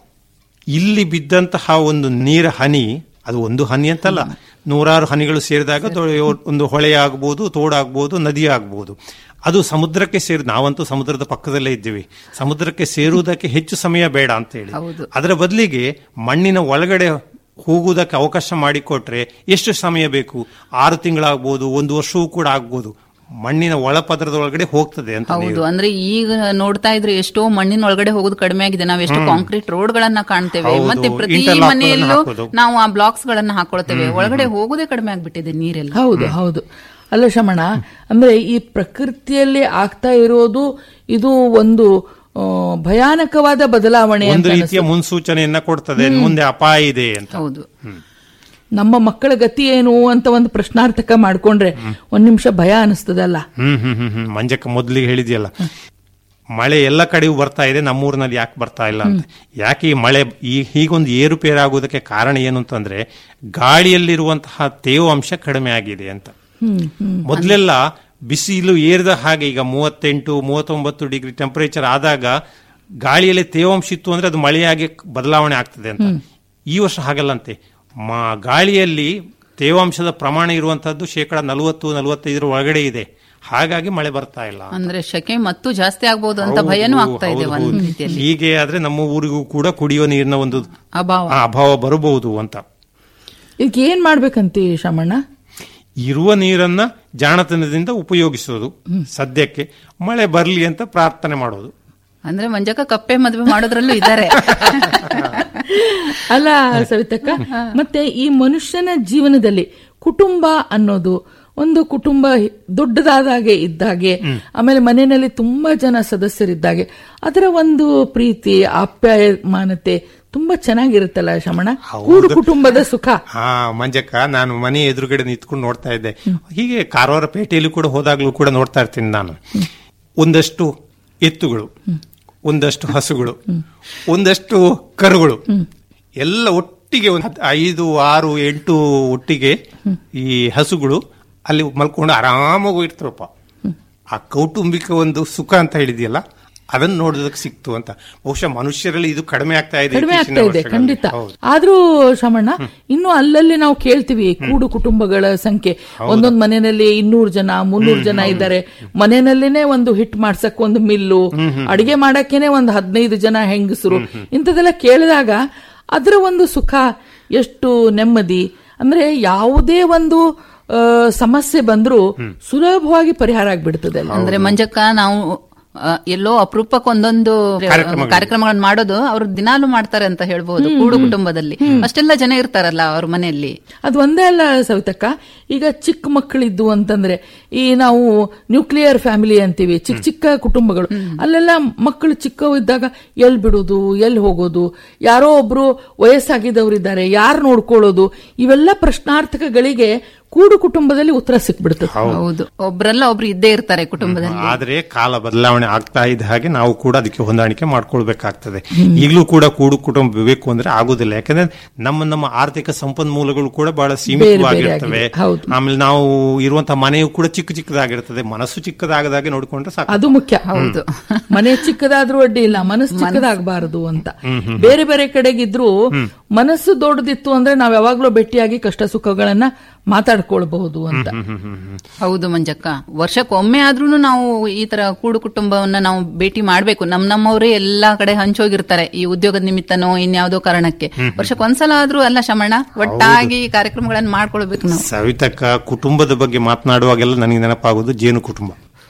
ಇಲ್ಲಿ ಬಿದ್ದಂತಹ ಒಂದು ನೀರ ಹನಿ ಅದು ಒಂದು ಹನಿ ಅಂತಲ್ಲ ನೂರಾರು ಹನಿಗಳು ಸೇರಿದಾಗ ದೊ- ಒಂದು ಹೊಳೆ ಆಗ್ಬೋದು ತೋಡಾಗ್ಬೋದು ನದಿ ಆಗ್ಬೋದು ಅದು ಸಮುದ್ರಕ್ಕೆ ಸೇರಿ ನಾವಂತೂ ಸಮುದ್ರದ ಪಕ್ಕದಲ್ಲೇ ಇದ್ದೀವಿ ಸಮುದ್ರಕ್ಕೆ ಸೇರುವುದಕ್ಕೆ ಹೆಚ್ಚು ಸಮಯ ಬೇಡ ಅಂತ ಹೇಳಿ ಹೌದು. ಅದರ ಬದಲಿಗೆ ಮಣ್ಣಿನ ಒಳಗಡೆ ಹೋಗುವುದಕ್ಕೆ ಅವಕಾಶ ಮಾಡಿಕೊಟ್ರೆ ಎಷ್ಟು ಸಮಯ ಬೇಕು ಆರು ತಿಂಗಳಾಗ್ಬೋದು ಒಂದು ವರ್ಷವೂ ಕೂಡ ಆಗ್ಬೋದು ಮಣ್ಣಿನ ಒಳಪದರದೊಳಗಡೆ ಹೋಗ್ತದೆ ಅಂತ ಹೌದು ನೀರು. ಅಂದ್ರೆ ಈಗ ನೋಡ್ತಾ ಇದ್ರೆ ಎಷ್ಟೋ ಮಣ್ಣಿನ ಒಳಗಡೆ ಹೋಗೋದು ಕಡಿಮೆ ಆಗಿದೆ ನಾವು ಎಷ್ಟು ಹ್ಮ್. ಕಾಂಕ್ರೀಟ್ ರೋಡ್ ಗಳನ್ನ ಕಾಣ್ತೇವೆ ಹೌದು, ಮತ್ತೆ ಪ್ರತಿ interlock ಗಳನ್ನ ಮನೆಯಲ್ಲೂ ಹಾಕೋದು. ನಾವು ಆ ಬ್ಲಾಕ್ಸ್ ಗಳನ್ನ ಹಾಕೊಳ್ತೇವೆ ಒಳಗಡೆ ಹೋಗೋದೇ ಕಡಿಮೆ ಆಗ್ಬಿಟ್ಟಿದೆ ನೀರೆಲ್ಲ ಹೌದು ಹೌದು ಅಲ್ಲ ಶಮಣ ಅಂದ್ರೆ ಈ ಪ್ರಕೃತಿಯಲ್ಲಿ ಆಗ್ತಾ ಇರೋದು ಇದು ಒಂದು ಆ, ಭಯಾನಕವಾದ ಬದಲಾವಣೆ ಒಂದು ಅಂತ ರೀತಿಯ ಅನಿಸ್ತದೆ. ಮುನ್ಸೂಚನೆಯನ್ನ ಕೊಡ್ತದೆ ಮುಂದೆ ಅಪಾಯ ಇದೆ ಅಂತ ಹೌದು ನಮ್ಮ ಮಕ್ಕಳ ಗತಿ ಏನು ಅಂತ ಒಂದು ಪ್ರಶ್ನಾರ್ಥಕ ಮಾಡ್ಕೊಂಡ್ರೆ ಒಂದ್ ನಿಮಿಷ ಭಯ ಅನಿಸ್ತದಲ್ಲ ಹ್ಮ್ ಹ್ಮ್ ಹ್ಮ್ ಹ್ಮ್ ಮಂಜಕ್ಕ ಮೊದ್ಲಿಗೆ ಹೇಳಿದ್ಯಲ್ಲ ಮಳೆ ಎಲ್ಲ ಕಡೆಯೂ ಬರ್ತಾ ಇದೆ ನಮ್ಮೂರಿನಲ್ಲಿ ಯಾಕೆ ಬರ್ತಾ ಇಲ್ಲ ಅಂತ ಯಾಕೆ ಈ ಮಳೆ ಈ ಹೀಗೊಂದು ಏರುಪೇರಾಗುವುದಕ್ಕೆ ಕಾರಣ ಏನು ಅಂತಂದ್ರೆ ಗಾಳಿಯಲ್ಲಿರುವಂತಹ ತೇವಾಂಶ ಕಡಿಮೆ ಆಗಿದೆ ಅಂತ ಹ್ಮ್ ಹ್ಮ್ ಮೊದಲೆಲ್ಲ ಬಿಸಿಲು ಏರಿದ ಹಾಗೆ ಈಗ ಮೂವತ್ತೆಂಟು ಮೂವತ್ತೊಂಬತ್ತು ಡಿಗ್ರಿ ಟೆಂಪರೇಚರ್ ಆದಾಗ ಗಾಳಿಯಲ್ಲಿ ತೇವಾಂಶ ಇತ್ತು ಅಂದ್ರೆ ಅದು ಮಳೆಯಾಗಿ ಬದಲಾವಣೆ ಆಗ್ತದೆ ಅಂತ ಈ ವರ್ಷ ಹಾಗಲ್ಲಂತೆ ಮಾ ಗಾಳಿಯಲ್ಲಿ ತೇವಾಂಶದ ಪ್ರಮಾಣ ಇರುವಂತಹದ್ದು ಶೇಕಡ ನಲವತ್ತು ನಲವತ್ತೈದರ ಒಳಗಡೆ ಇದೆ ಹಾಗಾಗಿ ಮಳೆ ಬರ್ತಾ ಇಲ್ಲ ಅಂದ್ರೆ ಶಕೆ ಮತ್ತು ಜಾಸ್ತಿ ಆಗ್ಬಹುದು ಅಂತ ಭಯನೂ ಆಗ್ತಾ ಇದೆ ಹೌದು, ಒಂದ್ ಹೌದು. ರೀತಿಯಲ್ಲಿ ಹೀಗೆ ಆದ್ರೆ ನಮ್ಮ ಊರಿಗೂ ಕೂಡ ಕುಡಿಯುವ ನೀರಿನ ಒಂದು ಅಭಾವ ಆ, ಅಭಾವ ಬರಬಹುದು ಅಂತ ಇದಕ್ಕೆ ಏನ್ ಮಾಡ್ಬೇಕಂತಿ ಶಮಣ್ಣ ಇರುವ ನೀರನ್ನ ಜಾಣತನದಿಂದ ಉಪಯೋಗಿಸೋದು ಸದ್ಯಕ್ಕೆ ಮಳೆ ಬರಲಿ ಅಂತ ಪ್ರಾರ್ಥನೆ ಮಾಡೋದು ಅಂದ್ರೆ ಮಂಜಕ್ಕ ಕಪ್ಪೆ ಮದುವೆ ಮಾಡೋದ್ರಲ್ಲೂ ಇದ್ದಾರೆ ಅಲ್ಲ ಸವಿತಕ್ಕ ಮತ್ತೆ ಈ ಮನುಷ್ಯನ ಜೀವನದಲ್ಲಿ ಕುಟುಂಬ ಅನ್ನೋದು ಒಂದು ಕುಟುಂಬ ದೊಡ್ಡದಾದಾಗೆ ಇದ್ದಾಗೆ ಆಮೇಲೆ ಮನೆಯಲ್ಲಿ ತುಂಬಾ ಜನ ಸದಸ್ಯರಿದ್ದಾಗೆ ಅದರ ಒಂದು ಪ್ರೀತಿ ಆಪ್ಯಾಯಮಾನತೆ ತುಂಬಾ ಚೆನ್ನಾಗಿರುತ್ತಲ್ಲ ಶಮಣ ಕೂಡು ಕುಟುಂಬದ ಸುಖ ಹಾ ಮಂಜಕ್ಕ ನಾನು ಮನೆ ಎದುರುಗಡೆ ನಿಂತ್ಕೊಂಡು ನೋಡ್ತಾ ಇದ್ದೆ ಹೀಗೆ ಕಾರವಾರ ಪೇಟೆಯಲ್ಲಿ ಕೂಡ ಹೋದಾಗ್ಲೂ ಕೂಡ ನೋಡ್ತಾ ಇರ್ತೀನಿ ನಾನು ಒಂದಷ್ಟು ಎತ್ತುಗಳು ಒಂದಷ್ಟು ಹಸುಗಳು ಒಂದಷ್ಟು ಕರುಗಳು ಎಲ್ಲ ಒಟ್ಟಿಗೆ ಒಂದು ಹತ್- ಐದು ಆರು ಎಂಟು ಒಟ್ಟಿಗೆ ಈ ಹಸುಗಳು ಅಲ್ಲಿ ಮಲ್ಕೊಂಡು ಆರಾಮಾಗಿ ಇರ್ತಾರಪ್ಪ ಆ ಕೌಟುಂಬಿಕ ಒಂದು ಸುಖ ಅಂತ ಹೇಳಿದ್ಯಲ್ಲ ಅದನ್ನ ನೋಡೋದಕ್ಕೆ ಸಿಕ್ತು ಅಂತ ಬಹುಶಃ ಮನುಷ್ಯರಲ್ಲಿ ಇದು ಕಡಿಮೆ ಆಗ್ತಾ ಇದೆ ಕಡಿಮೆ ಇತ್ತೀಚಿನ ಆಗ್ತಾ ಇದೆ ವರ್ಷಗಳಲ್ಲಿ. ಖಂಡಿತ ಹೌದು. ಆದ್ರೂ ಶಮಣ್ಣ ಇನ್ನು ಅಲ್ಲಲ್ಲಿ ನಾವು ಕೇಳ್ತೀವಿ ಕೂಡು ಕುಟುಂಬಗಳ ಸಂಖ್ಯೆ ಒಂದೊಂದ್ ಮನೆಯಲ್ಲಿ ಇನ್ನೂರು ಜನ ಮುನ್ನೂರು ಜನ ಇದ್ದಾರೆ ಮನೆಯಲ್ಲೇನೆ ಒಂದು ಹಿಟ್ ಮಾಡ್ಸಕ್ ಒಂದು ಮಿಲ್ಲು ಅಡಿಗೆ ಮಾಡಕ್ಕೇನೆ ಒಂದು ಹದಿನೈದು ಜನ ಹೆಂಗಸರು ಇಂಥದೆಲ್ಲ ಕೇಳಿದಾಗ ಅದರ ಒಂದು ಸುಖ ಎಷ್ಟು ನೆಮ್ಮದಿ ಅಂದ್ರೆ ಯಾವುದೇ ಒಂದು ಆ, ಸಮಸ್ಯೆ ಬಂದ್ರೂ ಸುಲಭವಾಗಿ ಪರಿಹಾರ ಆಗ್ಬಿಡ್ತದೆ ಅಲ್ಲ? ಅಂದ್ರೆ ಮಂಜಕ್ಕ ನಾವು ಆ, ಎಲ್ಲೋ ಅಪರೂಪಕ್ಕೆ ಒಂದೊಂದು ಕಾರ್ಯಕ್ರಮಗಳು. ಕಾರ್ಯಕ್ರಮಗಳನ್ನ ಮಾಡೋದು ಅವ್ರು ದಿನಾಲು ಮಾಡ್ತಾರೆ ಅಂತ ಹೇಳ್ಬೋದು ಕೂಡು ಕುಟುಂಬದಲ್ಲಿ ಅಷ್ಟೆಲ್ಲ ಜನ ಇರ್ತಾರಲ್ಲ ಅವ್ರ ಮನೆಯಲ್ಲಿ ಅದು ಒಂದೇ ಅಲ್ಲ ಸವಿತಕ್ಕ ಈಗ ಚಿಕ್ಕ ಮಕ್ಕಳಿದ್ದು ಅಂತಂದ್ರೆ ಈ ನಾವು ನ್ಯೂಕ್ಲಿಯರ್ ಫ್ಯಾಮಿಲಿ ಅಂತೀವಿ ಚಿಕ್ಕ ಚಿಕ್ಕ ಕುಟುಂಬಗಳು ಅಲ್ಲೆಲ್ಲ ಮಕ್ಕಳು ಚಿಕ್ಕವು ಇದ್ದಾಗ ಎಲ್ ಬಿಡೋದು ಎಲ್ಲಿ ಹೋಗೋದು ಯಾರೋ ಒಬ್ರು ವಯಸ್ಸಾಗಿದ್ದವರಿದ್ದಾರೆ ಯಾರು ನೋಡ್ಕೊಳ್ಳೋದು ಇವೆಲ್ಲ ಪ್ರಶ್ನಾರ್ಥಕಗಳಿಗೆ ಕೂಡು ಕುಟುಂಬದಲ್ಲಿ ಉತ್ತರ ಸಿಕ್ಬಿಡ್ತದೆ ಹೌದು ಒಬ್ರಲ್ಲ ಒಬ್ರು ಇದ್ದೇ ಇರ್ತಾರೆ ಕುಟುಂಬದಲ್ಲಿ ಆದ್ರೆ ಕಾಲ ಬದಲಾವಣೆ ಆಗ್ತಾ ಇದ್ದ ಹಾಗೆ ನಾವು ಕೂಡ ಅದಕ್ಕೆ ಹೊಂದಾಣಿಕೆ ಮಾಡ್ಕೊಳ್ಬೇಕಾಗ್ತದೆ ಈಗಲೂ ಕೂಡ ಕೂಡು ಕುಟುಂಬ ಬೇಕು ಅಂದ್ರೆ ಆಗುದಿಲ್ಲ ಯಾಕಂದ್ರೆ ನಮ್ಮ ನಮ್ಮ ಆರ್ಥಿಕ ಸಂಪನ್ಮೂಲಗಳು ಕೂಡ ಬಹಳ ಸೀಮಿತವಾಗಿರ್ತವೆ ಆಗಿದೆ. ಹೌದು. ಆಮೇಲೆ ನಾವು ಇರುವಂತಹ ಮನೆಯು ಕೂಡ ಚಿಕ್ಕ ಚಿಕ್ಕದಾಗಿರ್ತದೆ ಮನಸ್ಸು ಚಿಕ್ಕದಾಗದಾಗೆ ನೋಡಿಕೊಂಡ್ರೆ ಸಾಕು ಅದು ಮುಖ್ಯ ಹೌದು ಮನೆ ಚಿಕ್ಕದಾದ್ರೂ ಅಡ್ಡಿ ಇಲ್ಲ ಮನಸ್ಸು ಚಿಕ್ಕದಾಗಬಾರದು ಅಂತ ಬೇರೆ ಬೇರೆ ಕಡೆಗಿದ್ರು ಮನಸ್ಸು ದೊಡ್ಡದಿತ್ತು ಅಂದ್ರೆ ನಾವ್ ಯಾವಾಗ್ಲೂ ಭೇಟಿಯಾಗಿ ಕಷ್ಟ ಸುಖಗಳನ್ನ ಮಾತಾಡ್ಕೊಳ್ಬಹುದು ಅಂತ ಹೌದು ಮಂಜಕ್ಕ ವರ್ಷಕ್ಕೊಮ್ಮೆ ಆದ್ರೂ ನಾವು ಈ ತರ ಕೂಡು ಕುಟುಂಬವನ್ನ ನಾವು ಭೇಟಿ ಮಾಡ್ಬೇಕು ನಮ್ ನಮ್ಮವರೇ ಎಲ್ಲಾ ಕಡೆ ಹಂಚೋಗಿರ್ತಾರೆ ಈ ಉದ್ಯೋಗದ ನಿಮಿತ್ತನೋ ಇನ್ಯಾವುದೋ ಕಾರಣಕ್ಕೆ ವರ್ಷಕ್ಕೆ ಒಂದ್ಸಲ ಆದ್ರೂ ಅಲ್ಲ ಶಮಣ್ಣ ಒಟ್ಟಾಗಿ ಈ ಕಾರ್ಯಕ್ರಮಗಳನ್ನ ಮಾಡ್ಕೊಳ್ಬೇಕು ನಾವು ಸವಿತಕ್ಕ ಕುಟುಂಬದ ಬಗ್ಗೆ ಮಾತನಾಡುವಾಗೆಲ್ಲ ನನಗೆ ನೆನಪಾಗೋದು ಜೇನು ಕುಟುಂಬ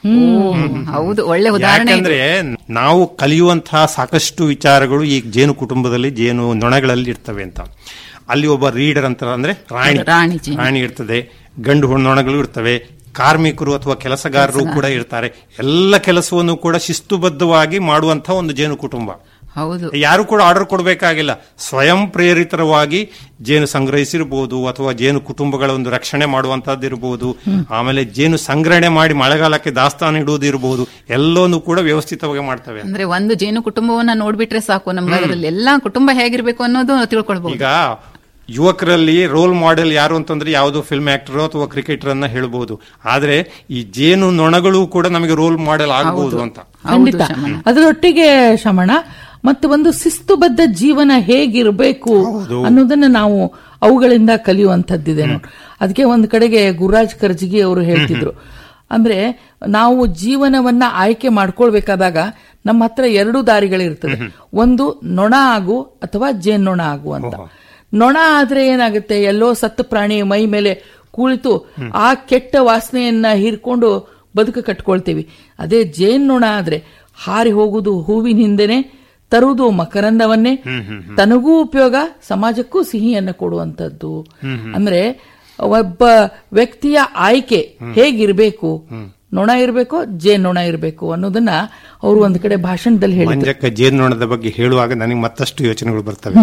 ಹೌದು ಒಳ್ಳೆ ಉದಾಹರಣೆ ಇದು. ಯಾಕಂದ್ರೆ ನಾವು ಕಲಿಯುವಂತಹ ಸಾಕಷ್ಟು ವಿಚಾರಗಳು ಈ ಜೇನು ಕುಟುಂಬದಲ್ಲಿ ಜೇನು ನೊಣಗಳಲ್ಲಿ ಇರ್ತವೆ ಅಂತ ಅಲ್ಲಿ ಒಬ್ಬ ರೀಡರ್ ಅಂತ ಅಂದ್ರೆ ರಾಣಿ ರಾಣಿ ಜೇನು. ರಾಣಿ ಇರ್ತದೆ ಗಂಡು ನೊಣಗಳು ಇರ್ತವೆ ಕಾರ್ಮಿಕರು ಅಥವಾ ಕೆಲಸಗಾರರು ಕೂಡ ಇರ್ತಾರೆ ಎಲ್ಲ ಕೆಲಸವನ್ನು ಕೂಡ ಶಿಸ್ತುಬದ್ಧವಾಗಿ ಮಾಡುವಂತಹ ಒಂದು ಜೇನು ಕುಟುಂಬ ಹೌದು ಯಾರು ಕೂಡ ಆರ್ಡರ್ ಕೊಡಬೇಕಾಗಿಲ್ಲ ಸ್ವಯಂ ಪ್ರೇರಿತರವಾಗಿ ಜೇನು ಸಂಗ್ರಹಿಸಿರ್ಬೋದು ಅಥವಾ ಜೇನು ಕುಟುಂಬಗಳ ಒಂದು ರಕ್ಷಣೆ ಮಾಡುವಂತಹದ್ದಿರಬಹುದು ಆಮೇಲೆ ಜೇನು ಸಂಗ್ರಹಣೆ ಮಾಡಿ ಮಳೆಗಾಲಕ್ಕೆ ದಾಸ್ತಾನು ಇಡುವುದು ಇರಬಹುದು ಎಲ್ಲವನ್ನೂ ಕೂಡ ವ್ಯವಸ್ಥಿತವಾಗಿ ಮಾಡ್ತವೆ ಅಂದ್ರೆ ಒಂದು ಜೇನು ಕುಟುಂಬವನ್ನ ನೋಡ್ಬಿಟ್ರೆ ಸಾಕು ನಮ್ಗೆ ಅದರಲ್ಲಿ ಎಲ್ಲಾ ಕುಟುಂಬ ಹೇಗಿರ್ಬೇಕು ಅನ್ನೋದು ತಿಳ್ಕೊಳ್ಬಹುದು ಈಗ ಯುವಕರಲ್ಲಿ ರೋಲ್ ಮಾಡೆಲ್ ಯಾರು ಅಂತಂದ್ರೆ ಯಾವುದೋ ಫಿಲ್ಮ್ ಆಕ್ಟರ್ ಅಥವಾ ಕ್ರಿಕೆಟರ್ ಅನ್ನ ಹೇಳ್ಬಹುದು ಆದ್ರೆ ಈ ಜೇನು ನೊಣಗಳು ಕೂಡ ನಮಗೆ ರೋಲ್ ಮಾಡೆಲ್ ಆಗಬಹುದು ಅಂತ ಖಂಡಿತ ಅದರೊಟ್ಟಿಗೆ ಶಮಣ ಮತ್ತೆ ಒಂದು ಶಿಸ್ತುಬದ್ಧ ಜೀವನ ಹೇಗಿರಬೇಕು ಅನ್ನೋದನ್ನ ನಾವು ಅವುಗಳಿಂದ ಕಲಿಯುವಂತದ್ದಿದೆ ನೋಡಿ ಅದಕ್ಕೆ ಒಂದ್ ಕಡೆಗೆ ಗುರುರಾಜ್ ಕರ್ಜಿಗಿ ಅವರು ಹೇಳ್ತಿದ್ರು ಅಂದ್ರೆ ನಾವು ಜೀವನವನ್ನ ಆಯ್ಕೆ ಮಾಡ್ಕೊಳ್ಬೇಕಾದಾಗ ನಮ್ಮ ಹತ್ರ ಎರಡು ದಾರಿಗಳಿರ್ತದೆ ಒಂದು ನೊಣ ಆಗು ಅಥವಾ ಜೇನ್ನೊಣ ಆಗು ಅಂತ ನೊಣ ಆದ್ರೆ ಏನಾಗುತ್ತೆ ಎಲ್ಲೋ ಸತ್ತ ಪ್ರಾಣಿ ಮೈ ಮೇಲೆ ಕುಳಿತು ಆ ಕೆಟ್ಟ ವಾಸನೆಯನ್ನ ಹೀರ್ಕೊಂಡು ಬದುಕು ಕಟ್ಕೊಳ್ತೀವಿ ಅದೇ ಜೇನ್ನೊಣ ಆದ್ರೆ ಹಾರಿ ಹೋಗುದು ಹೂವಿನ ಹಿಂದೆನೆ ತರುವುದು ಮಕರಂದವನ್ನೇ ತನಗೂ ಉಪಯೋಗ ಸಮಾಜಕ್ಕೂ ಸಿಹಿಯನ್ನ ಕೊಡುವಂತದ್ದು ಅಂದ್ರೆ ಒಬ್ಬ ವ್ಯಕ್ತಿಯ ಆಯ್ಕೆ ಹೇಗಿರ್ಬೇಕು ನೊಣ ಇರಬೇಕು ಜೇನ್ನೊಣ ಇರಬೇಕು ಅನ್ನೋದನ್ನ ಅವರು ಒಂದ್ ಕಡೆ ಭಾಷಣದಲ್ಲಿ ಹೇಳಿದ್ರು ಮಂಜಕ್ಕ ಜೇನುನೊಣದ ಬಗ್ಗೆ ಹೇಳುವಾಗ ನನಗೆ ಮತ್ತಷ್ಟು ಯೋಚನೆಗಳು ಬರ್ತವೆ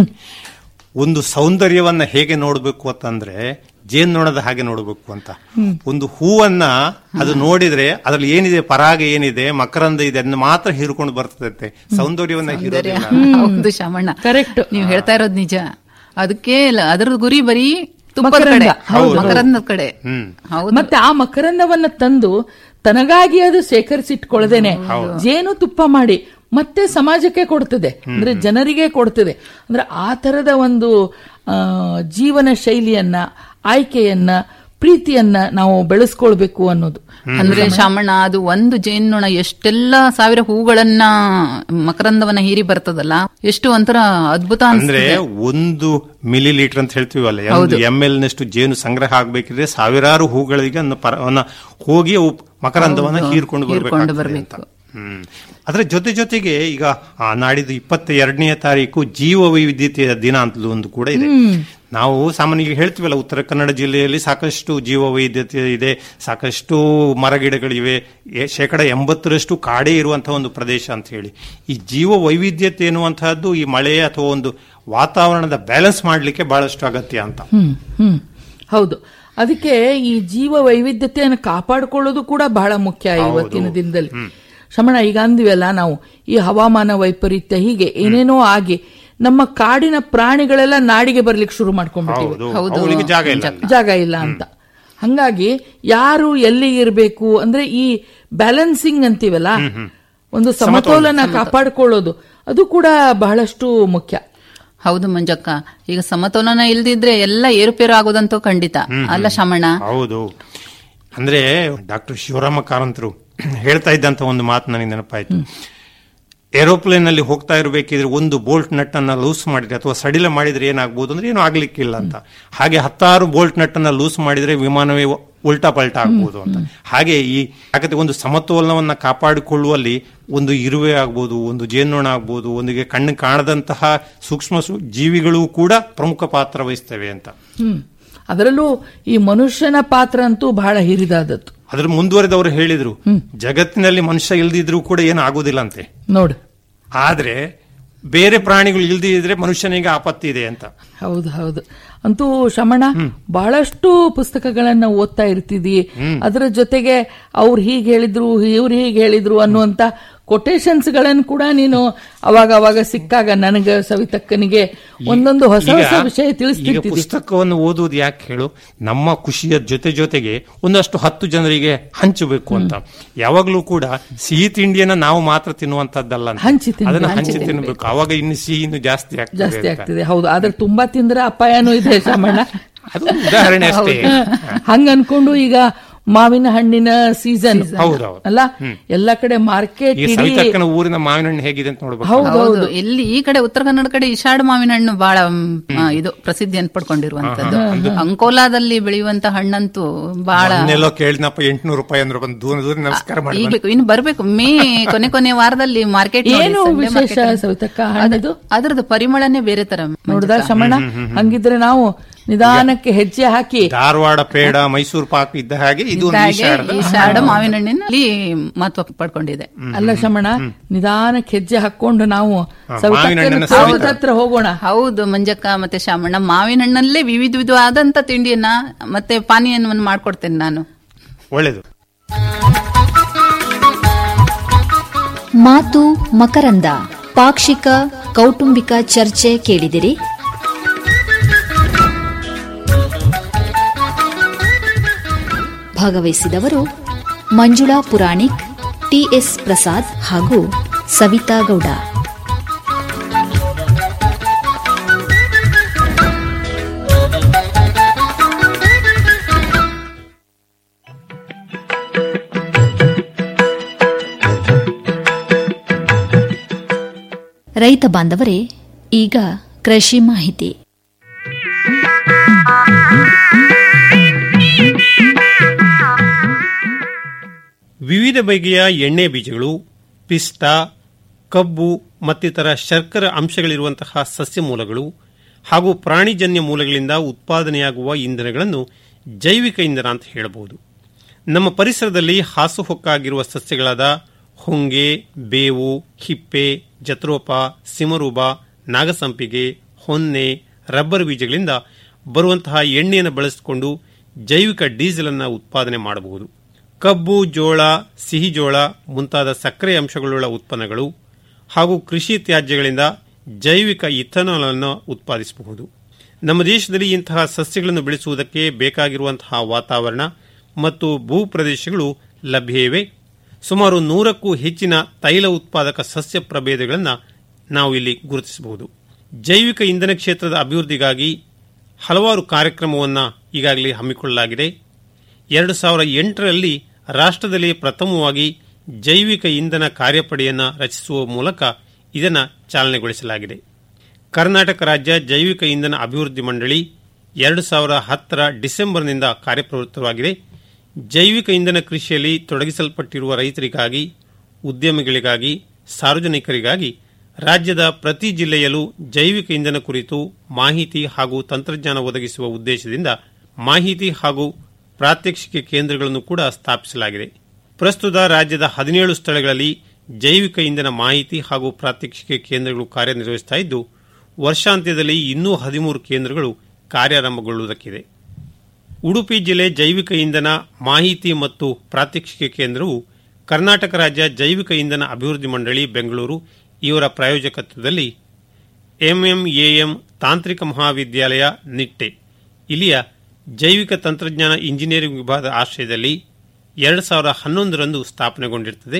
ಒಂದು ಸೌಂದರ್ಯವನ್ನ ಹೇಗೆ ನೋಡಬೇಕು ಅಂತಂದ್ರೆ ಜೇನುನೊಣದ ಹಾಗೆ ನೋಡಬೇಕು ಅಂತ ಒಂದು ಹೂವನ್ನ ಅದು ನೋಡಿದ್ರೆ ಅದ್ರಲ್ಲಿ ಏನಿದೆ ಪರಾಗ ಏನಿದೆ ಮಕರಂದ ಇದೆ ಅದನ್ನ ಮಾತ್ರ ಹೀರ್ಕೊಂಡು ಬರ್ತದೆ ಸೌಂದರ್ಯವನ್ನ ಹೀರೋದಿಲ್ಲ ಹೌದು ಶಾಮಣ್ಣ ಕರೆಕ್ಟ್ ನೀವು ಹೇಳ್ತಾ ಇರೋದು ನಿಜ ಅದಕ್ಕೆ ಲ- ಅದ್ರ ಗುರಿ ಬರೀ ತುಪ್ಪದ ಮಕರಂದ. ಕಡೆ ಹೌದು. ಮಕರಂದದ ಕಡೆ ಹ್ಮ್ ಹೌದು ಮತ್ತೆ ಆ ಮಕರಂದವನ್ನ ತಂದು ತನಗಾಗಿ ಅದು ಶೇಖರಿಸಿಟ್ಕೊಳ್ಳದೇನೆ ಜೇನು ತುಪ್ಪ ಮಾಡಿ ಮತ್ತೆ ಸಮಾಜಕ್ಕೆ ಕೊಡ್ತದೆ ಅಂದ್ರೆ ಜನರಿಗೆ ಕೊಡ್ತದೆ ಅಂದ್ರೆ ಆ ತರದ ಒಂದು ಆ, ಜೀವನ ಶೈಲಿಯನ್ನ ಆಯ್ಕೆಯನ್ನ ಪ್ರೀತಿಯನ್ನ ನಾವು ಬೆಳೆಸ್ಕೊಳ್ಬೇಕು ಅನ್ನೋದು ಅಂದ್ರೆ ಶಾಮಣ್ಣ ಅದು ಒಂದು ಜೇನುನೊಣ ಎಷ್ಟೆಲ್ಲ ಸಾವಿರ ಹೂಗಳನ್ನ ಮಕರಂದವನ್ನ ಹೀರಿ ಬರ್ತದಲ್ಲ ಎಷ್ಟು ಒಂಥರ ಅದ್ಭುತ ಅಂದ್ರೆ ಅನ್ಸುತ್ತೆ ಒಂದು ಮಿಲಿ ಲೀಟರ್ ಅಂತ ಹೇಳ್ತೀವಲ್ಲ ಒಂದು ಎಂ ಎಲ್ ನಷ್ಟು ಜೇನು ಸಂಗ್ರಹ ಆಗ್ಬೇಕಿದ್ರೆ ಸಾವಿರಾರು ಹೂಗಳಿಗೆ ಅನ್ನ ಪರ- ಅವನ್ನ ಹೋಗಿ ಅವು ಮಕರಂದವನ್ನ ಹೀರ್ಕೊಂಡು ಹೀರ್ಕೊಂಡು ಬರ್ಬೇಕಾಗ್ತದೆ ಅಂತ ಬರ್ಬೇಕು. ಹ್ಮ್ ಅದರ ಜೊತೆ ಜೊತೆಗೆ ಈಗ ಆ, ನಾಡಿದ್ದು ಇಪ್ಪತ್ತ ಎರಡನೆಯ ತಾರೀಕು ಜೀವ ವೈವಿಧ್ಯತೆಯ ದಿನ ಅಂತಲೂ ಒಂದು ಕೂಡ ಇದೆ ನಾವು ಸಾಮಾನ್ಯವಾಗಿ ಹೇಳ್ತೀವಲ್ಲ ಉತ್ತರ ಕನ್ನಡ ಜಿಲ್ಲೆಯಲ್ಲಿ ಸಾಕಷ್ಟು ಜೀವ ವೈವಿಧ್ಯತೆ ಇದೆ ಸಾಕಷ್ಟು ಮರಗಿಡಗಳಿವೆ ಎ- ಶೇಕಡ ಎಂಬತ್ತರಷ್ಟು ಕಾಡೇ ಇರುವಂತಹ ಒಂದು ಪ್ರದೇಶ ಅಂತ ಹೇಳಿ ಈ ಜೀವ ವೈವಿಧ್ಯತೆ ಎನ್ನುವಂತಹದ್ದು ಈ ಮಳೆ ಅಥವಾ ಒಂದು ವಾತಾವರಣದ ಬ್ಯಾಲೆನ್ಸ್ ಮಾಡಲಿಕ್ಕೆ ಬಹಳಷ್ಟು ಅಗತ್ಯ ಅಂತ ಹ್ಮ್ ಹ್ಮ್ ಹೌದು ಅದಕ್ಕೆ ಈ ಜೀವ ವೈವಿಧ್ಯತೆಯನ್ನು ಕಾಪಾಡಿಕೊಳ್ಳೋದು ಕೂಡ ಬಹಳ ಮುಖ್ಯ ಇವತ್ತಿನ ದಿನದಲ್ಲಿ ಶಮಣ ಈಗ ಅಂದ್ವಲ್ಲ ನಾವು ಈ ಹವಾಮಾನ ವೈಪರೀತ್ಯ ಹೀಗೆ ಏನೇನೋ ಆಗಿ ನಮ್ಮ ಕಾಡಿನ ಪ್ರಾಣಿಗಳೆಲ್ಲ ನಾಡಿಗೆ ಬರ್ಲಿಕ್ಕೆ ಶುರು ಮಾಡ್ಕೊಂಡ್ಬಿಟ್ಟಿವೆ ಹೌದು ಅವಳಿಗೆ ಜಾಗ ಇಲ್ಲ ಅಲ್ಲಿ. ಜಾಗ ಇಲ್ಲ ಅಂತ ಹಂಗಾಗಿ ಯಾರು ಎಲ್ಲಿಗೆ ಇರಬೇಕು ಅಂದ್ರೆ ಈ ಬ್ಯಾಲೆನ್ಸಿಂಗ್ ಅಂತೀವಲ್ಲ ಒಂದು ಸಮತೋಲನ ಕಾಪಾಡಿಕೊಳ್ಳೋದು ಅದು ಕೂಡ ಬಹಳಷ್ಟು ಮುಖ್ಯ ಹೌದು ಮಂಜಕ್ಕ ಈಗ ಸಮತೋಲನ ಇಲ್ದಿದ್ರೆ ಎಲ್ಲ ಏರುಪೇರು ಆಗೋದಂತೂ ಖಂಡಿತ ಅಲ್ಲ ಶಾಮಣ್ಣ ಹೌದು ಅಂದ್ರೆ ಡಾಕ್ಟರ್ ಶಿವರಾಮ ಕಾರಂತರು ಹೇಳ್ತಾ ಇದ್ದಂತ ಒಂದು ಮಾತು ನನಗೆ ನೆನಪಾಯ್ತು ಏರೋಪ್ಲೇನ್ ನಲ್ಲಿ ಹೋಗ್ತಾ ಇರಬೇಕಿದ್ರೆ ಒಂದು ಬೋಲ್ಟ್ ನಟ್ ಅನ್ನ ಲೂಸ್ ಮಾಡಿದ್ರೆ ಅಥವಾ ಸಡಿಲ ಮಾಡಿದ್ರೆ ಏನಾಗ್ಬೋದು ಅಂದ್ರೆ ಏನು ಆಗ್ಲಿಕ್ಕಿಲ್ಲ ಅಂತ ಹಾಗೆ ಹತ್ತಾರು ಬೋಲ್ಟ್ ನಟ್ ಅನ್ನ ಲೂಸ್ ಮಾಡಿದ್ರೆ ವಿಮಾನವೇ ಉಲ್ಟಾ ಪಲ್ಟಾ ಆಗ್ಬೋದು ಅಂತ ಹಾಗೆ ಈ ಯಾಕಂದ್ರೆ ಒಂದು ಸಮತೋಲನವನ್ನ ಕಾಪಾಡಿಕೊಳ್ಳುವಲ್ಲಿ ಒಂದು ಇರುವೆ ಆಗ್ಬೋದು ಒಂದು ಜೇನ್ನೊಣ ಆಗ್ಬೋದು ಒಂದಿಗೆ ಕಣ್ಣು ಕಾಣದಂತಹ ಸೂಕ್ಷ್ಮ ಸು- ಜೀವಿಗಳು ಕೂಡ ಪ್ರಮುಖ ಪಾತ್ರ ವಹಿಸ್ತವೆ ಅಂತ ಹ್ಮ್ ಅದರಲ್ಲೂ ಈ ಮನುಷ್ಯನ ಪಾತ್ರ ಅಂತೂ ಬಹಳ ಹಿರಿದಾದದ್ದು ಅದ್ರ ಮುಂದುವರೆದವರು ಹೇಳಿದ್ರು ಜಗತ್ತಿನಲ್ಲಿ ಮನುಷ್ಯ ಇಲ್ದಿದ್ರೂ ಕೂಡ ಏನು ಆಗೋದಿಲ್ಲ ಅಂತೆ ನೋಡು ಆದ್ರೆ ಬೇರೆ ಪ್ರಾಣಿಗಳು ಇಲ್ದಿ ಇದ್ರೆ ಮನುಷ್ಯನಿಗೆ ಆಪತ್ತಿ ಇದೆ ಅಂತ ಹೌದು ಹೌದು ಅಂತೂ ಶಮಣ ಬಹಳಷ್ಟು ಪುಸ್ತಕಗಳನ್ನ ಓದ್ತಾ ಇರ್ತಿದಿ ಅದರ ಜೊತೆಗೆ ಅವ್ರು ಹೀಗೆ ಹೇಳಿದ್ರು ಇವ್ರು ಹೀಗೆ ಹೇಳಿದ್ರು ಅನ್ನುವಂತ ಕೊಟೇಶನ್ಸ್ ಗಳನ್ನ ಕೂಡ ನೀನು ಅವಾಗ ಅವಾಗ ಸಿಕ್ಕಾಗ ನನಗ ಸವಿತಕ್ಕನಿಗೆ ಒಂದೊಂದು ಹೊಸ ಈಗ- ಹೊಸ ವಿಷಯ ಈಗ ತಿಳಿಸ್ತಿರ್ತಿದಿ ಪುಸ್ತಕವನ್ನು ಓದುವುದು ಯಾಕೆ ಹೇಳು ನಮ್ಮ ಖುಷಿಯ ಜೊತೆ ಜೊತೆಗೆ ಒಂದಷ್ಟು ಹತ್ತು ಜನರಿಗೆ ಹಂಚಬೇಕು ಅಂತ ಯಾವಾಗ್ಲೂ ಕೂಡ ಸಿಹಿ ತಿಂಡಿಯನ್ನ ನಾವು ಮಾತ್ರ ತಿನ್ನುವಂತದ್ದಲ್ಲ ಅಂತ. ಹಂಚಿ ತಿನ್ಬೇಕು, ಅದನ್ನ ಹಂಚಿ ಹಂಚಿ ತಿನ್ಬೇಕು ಅವಾಗ ಇನ್ನು ಸಿಹಿ ಇನ್ನು ಜಾಸ್ತಿ ಆಗ್ತದೆ ಜಾಸ್ತಿ ಅಂತ. ಆಗ್ತಿದೆ ಹೌದು ಆದ್ರೆ ತುಂಬಾ ತಿಂದ್ರೆ ಅಪಾಯನೂ ಇದೆ ಶಮಣ ಅದು ಉದಾಹರಣೆ ಅಷ್ಟೇ ಹಂಗ ಅನ್ಕೊಂಡು ಈಗ ಮಾವಿನ ಹಣ್ಣಿನ ಸೀಸನ್ ಹೌದೌದು. ಅಲ್ಲ ಎಲ್ಲ ಕಡೆ ಮಾರ್ಕೆಟ್ ಈ ಇಡೀ ಸವಿತಕ್ಕನ ಊರಿನ ಮಾವಿನ ಹಣ್ಣು ಹೇಗಿದೆ ಅಂತ ನೋಡ್ಬೇಕು ಹೌದು ಹೌದು ಎಲ್ಲಿ ಈ ಕಡೆ ಉತ್ತರ ಕನ್ನಡ ಕಡೆ ಇಶಾಡ್ ಮಾವಿನ ಹಣ್ಣು ಬಹಳ ಮ್, ಆ, ಇದು ಪ್ರಸಿದ್ಧಿಯನ್ನು ಪಡ್ಕೊಂಡಿರುವಂತದ್ದು ಅಂಕೋಲಾದಲ್ಲಿ ಬೆಳೆಯುವಂತ ಹಣ್ಣಂತೂ ಬಹಳ ಇನ್ನೆಲ್ಲೋ ಕೇಳಿದ್ನಪ್ಪ ಎಂಟ್ನೂರು ರೂಪಾಯಿ ಅಂದ್ರೆ ಬಂದು ದೂರ ದೂರ ನಮಸ್ಕಾರ ಮಾಡಿ ಈಗ ಬೇಕು ಇನ್ನು ಬರ್ಬೇಕು ಮೇ ಕೊನೆ ಕೊನೆ ವಾರದಲ್ಲಿ ಮಾರ್ಕೆಟ್ ಏನು ವಿಶೇಷ ಸವಿತಕ್ಕ ಹಣ್ಣದು ಅದ್ರದ್ದು ಪರಿಮಳನೇ ಬೇರೆ ತರ ನೋಡ್ದ ಶಮಣ ಹಂಗಿದ್ರೆ ನಾವು ನಿಧಾನಕ್ಕೆ ಹೆಜ್ಜೆ ಹಾಕಿ ಧಾರವಾಡ ಪೇಡ ಮೈಸೂರು ಪಾಕ್ ಇದ್ದ ಹಾಗೆ ಇದು ಒಂದು ಹಾಗೆ ಈಶಾಡದ ಈ ಶಾಡ ಮಾವಿನ ಹಣ್ಣಿನಲ್ಲಿ ಮಹತ್ವ ಪಡ್ಕೊಂಡಿದೆ ಅಲ್ಲ ಶಮಣ ನಿಧಾನಕ್ಕೆ ಹೆಜ್ಜೆ ಹಾಕೊಂಡು ನಾವು ಸವಿತಕ್ಕನ ಮಾವಿನ ಹಣ್ಣಿನ ತೋಟದ ಸವಿತ. ಹತ್ರ ಹೋಗೋಣ ಹೌದು ಮಂಜಕ್ಕ ಮತ್ತೆ ಶಾಮಣ್ಣ ಮಾವಿನ ಹಣ್ಣಲ್ಲೇ ವಿವಿಧ ವಿಧವಾದಂತ ತಿಂಡಿಯನ್ನ ಮತ್ತೆ ಪಾನೀಯವನ್ನು ಮಾಡ್ಕೊಡ್ತೇನೆ ನಾನು ಒಳ್ಳೇದು ಮಾತು ಮಕರಂದ ಪಾಕ್ಷಿಕ ಕೌಟುಂಬಿಕ ಚರ್ಚೆ ಕೇಳಿದಿರಿ ಭಾಗವಹಿಸಿದವರು ಮಂಜುಳಾ ಪುರಾಣಿಕ್ ಟಿಎಸ್ ಪ್ರಸಾದ್ ಹಾಗೂ ಸವಿತಾ ಗೌಡ ರೈತ ಬಾಂಧವರೇ ಈಗ ಕೃಷಿ ಮಾಹಿತಿ ವಿವಿಧ ಬಗೆಯ ಎಣ್ಣೆ ಬೀಜಗಳು ಪಿಸ್ತಾ ಕಬ್ಬು ಮತ್ತಿತರ ಶರ್ಕರ ಅಂಶಗಳಿರುವಂತಹ ಸಸ್ಯ ಮೂಲಗಳು ಹಾಗೂ ಪ್ರಾಣಿಜನ್ಯ ಮೂಲಗಳಿಂದ ಉತ್ಪಾದನೆಯಾಗುವ ಇಂಧನಗಳನ್ನು ಜೈವಿಕ ಇಂಧನ ಅಂತ ಹೇಳಬಹುದು ನಮ್ಮ ಪರಿಸರದಲ್ಲಿ ಹಾಸುಹೊಕ್ಕಾಗಿರುವ ಸಸ್ಯಗಳಾದ ಹೊಂಗೆ ಬೇವು ಹಿಪ್ಪೆ ಜತ್ರೋಪ ಸಿಮರೂಬ ನಾಗಸಂಪಿಗೆ ಹೊನ್ನೆ ರಬ್ಬರ್ ಬೀಜಗಳಿಂದ ಬರುವಂತಹ ಎಣ್ಣೆಯನ್ನು ಬಳಸಿಕೊಂಡು ಜೈವಿಕ ಡೀಸೆಲ್ ಅನ್ನು ಉತ್ಪಾದನೆ ಮಾಡಬಹುದು ಕಬ್ಬು ಜೋಳ ಸಿಹಿ ಜೋಳ ಮುಂತಾದ ಸಕ್ಕರೆ ಅಂಶಗಳುಳ್ಳ ಉತ್ಪನ್ನಗಳು ಹಾಗೂ ಕೃಷಿ ತ್ಯಾಜ್ಯಗಳಿಂದ ಜೈವಿಕ ಇಥನಾಲ್ ಅನ್ನು ಉತ್ಪಾದಿಸಬಹುದು ನಮ್ಮ ದೇಶದಲ್ಲಿ ಇಂತಹ ಸಸ್ಯಗಳನ್ನು ಬೆಳೆಸುವುದಕ್ಕೆ ಬೇಕಾಗಿರುವಂತಹ ವಾತಾವರಣ ಮತ್ತು ಭೂ ಪ್ರದೇಶಗಳು ಲಭ್ಯ ಇವೆ ಸುಮಾರು ನೂರಕ್ಕೂ ಹೆಚ್ಚಿನ ತೈಲ ಉತ್ಪಾದಕ ಸಸ್ಯ ಪ್ರಭೇದಗಳನ್ನು ನಾವು ಇಲ್ಲಿ ಗುರುತಿಸಬಹುದು ಜೈವಿಕ ಇಂಧನ ಕ್ಷೇತ್ರದ ಅಭಿವೃದ್ಧಿಗಾಗಿ ಹಲವಾರು ಕಾರ್ಯಕ್ರಮವನ್ನು ಈಗಾಗಲೇ ಹಮ್ಮಿಕೊಳ್ಳಲಾಗಿದೆ ಎರಡು ಸಾವಿರ ಎಂಟರಲ್ಲಿ ರಾಷ್ಟ್ರದಲ್ಲಿ ಪ್ರಥಮವಾಗಿ ಜೈವಿಕ ಇಂಧನ ಕಾರ್ಯಪಡೆಯನ್ನು ರಚಿಸುವ ಮೂಲಕ ಇದನ್ನು ಚಾಲನೆಗೊಳಿಸಲಾಗಿದೆ ಕರ್ನಾಟಕ ರಾಜ್ಯ ಜೈವಿಕ ಇಂಧನ ಅಭಿವೃದ್ಧಿ ಮಂಡಳಿ ಎರಡು ಸಾವಿರ ಹತ್ತರ ಡಿಸೆಂಬರ್ನಿಂದ ಕಾರ್ಯಪ್ರವೃತ್ತವಾಗಿದೆ ಜೈವಿಕ ಇಂಧನ ಕೃಷಿಯಲ್ಲಿ ತೊಡಗಿಸಲ್ಪಟ್ಟಿರುವ ರೈತರಿಗಾಗಿ ಉದ್ಯಮಿಗಳಿಗಾಗಿ ಸಾರ್ವಜನಿಕರಿಗಾಗಿ ರಾಜ್ಯದ ಪ್ರತಿ ಜಿಲ್ಲೆಯಲ್ಲೂ ಜೈವಿಕ ಇಂಧನ ಕುರಿತು ಮಾಹಿತಿ ಹಾಗೂ ತಂತ್ರಜ್ಞಾನ ಒದಗಿಸುವ ಉದ್ದೇಶದಿಂದ ಮಾಹಿತಿ ಹಾಗೂ ಪ್ರಾತ್ಯಕ್ಷಿಕೆ ಕೇಂದ್ರಗಳನ್ನು ಕೂಡ ಸ್ಥಾಪಿಸಲಾಗಿದೆ ಪ್ರಸ್ತುತ ರಾಜ್ಯದ ಹದಿನೇಳು ಸ್ಥಳಗಳಲ್ಲಿ ಜೈವಿಕ ಇಂಧನ ಮಾಹಿತಿ ಹಾಗೂ ಪ್ರಾತ್ಯಕ್ಷಿಕೆ ಕೇಂದ್ರಗಳು ಕಾರ್ಯನಿರ್ವಹಿಸುತ್ತಾ ಇದ್ದು ವರ್ಷಾಂತ್ಯದಲ್ಲಿ ಇನ್ನೂ ಹದಿಮೂರು ಕೇಂದ್ರಗಳು ಕಾರ್ಯಾರಂಭಗೊಳ್ಳುವುದಕ್ಕಿದೆ ಉಡುಪಿ ಜಿಲ್ಲೆ ಜೈವಿಕ ಇಂಧನ ಮಾಹಿತಿ ಮತ್ತು ಪ್ರಾತ್ಯಕ್ಷಿಕೆ ಕೇಂದ್ರವು ಕರ್ನಾಟಕ ರಾಜ್ಯ ಜೈವಿಕ ಇಂಧನ ಅಭಿವೃದ್ಧಿ ಮಂಡಳಿ ಬೆಂಗಳೂರು ಇವರ ಪ್ರಾಯೋಜಕತ್ವದಲ್ಲಿ ಎಂಎಂಎಎಂ ತಾಂತ್ರಿಕ ಮಹಾವಿದ್ಯಾಲಯ ನಿಟ್ಟೆ ಇಲ್ಲಿಯ ಜೈವಿಕ ತಂತ್ರಜ್ಞಾನ ಇಂಜಿನಿಯರಿಂಗ್ ವಿಭಾಗದ ಆಶ್ರಯದಲ್ಲಿ ಎರಡು ಸಾವಿರ ಹನ್ನೊಂದರಂದು ಸ್ಥಾಪನೆಗೊಂಡಿರುತ್ತದೆ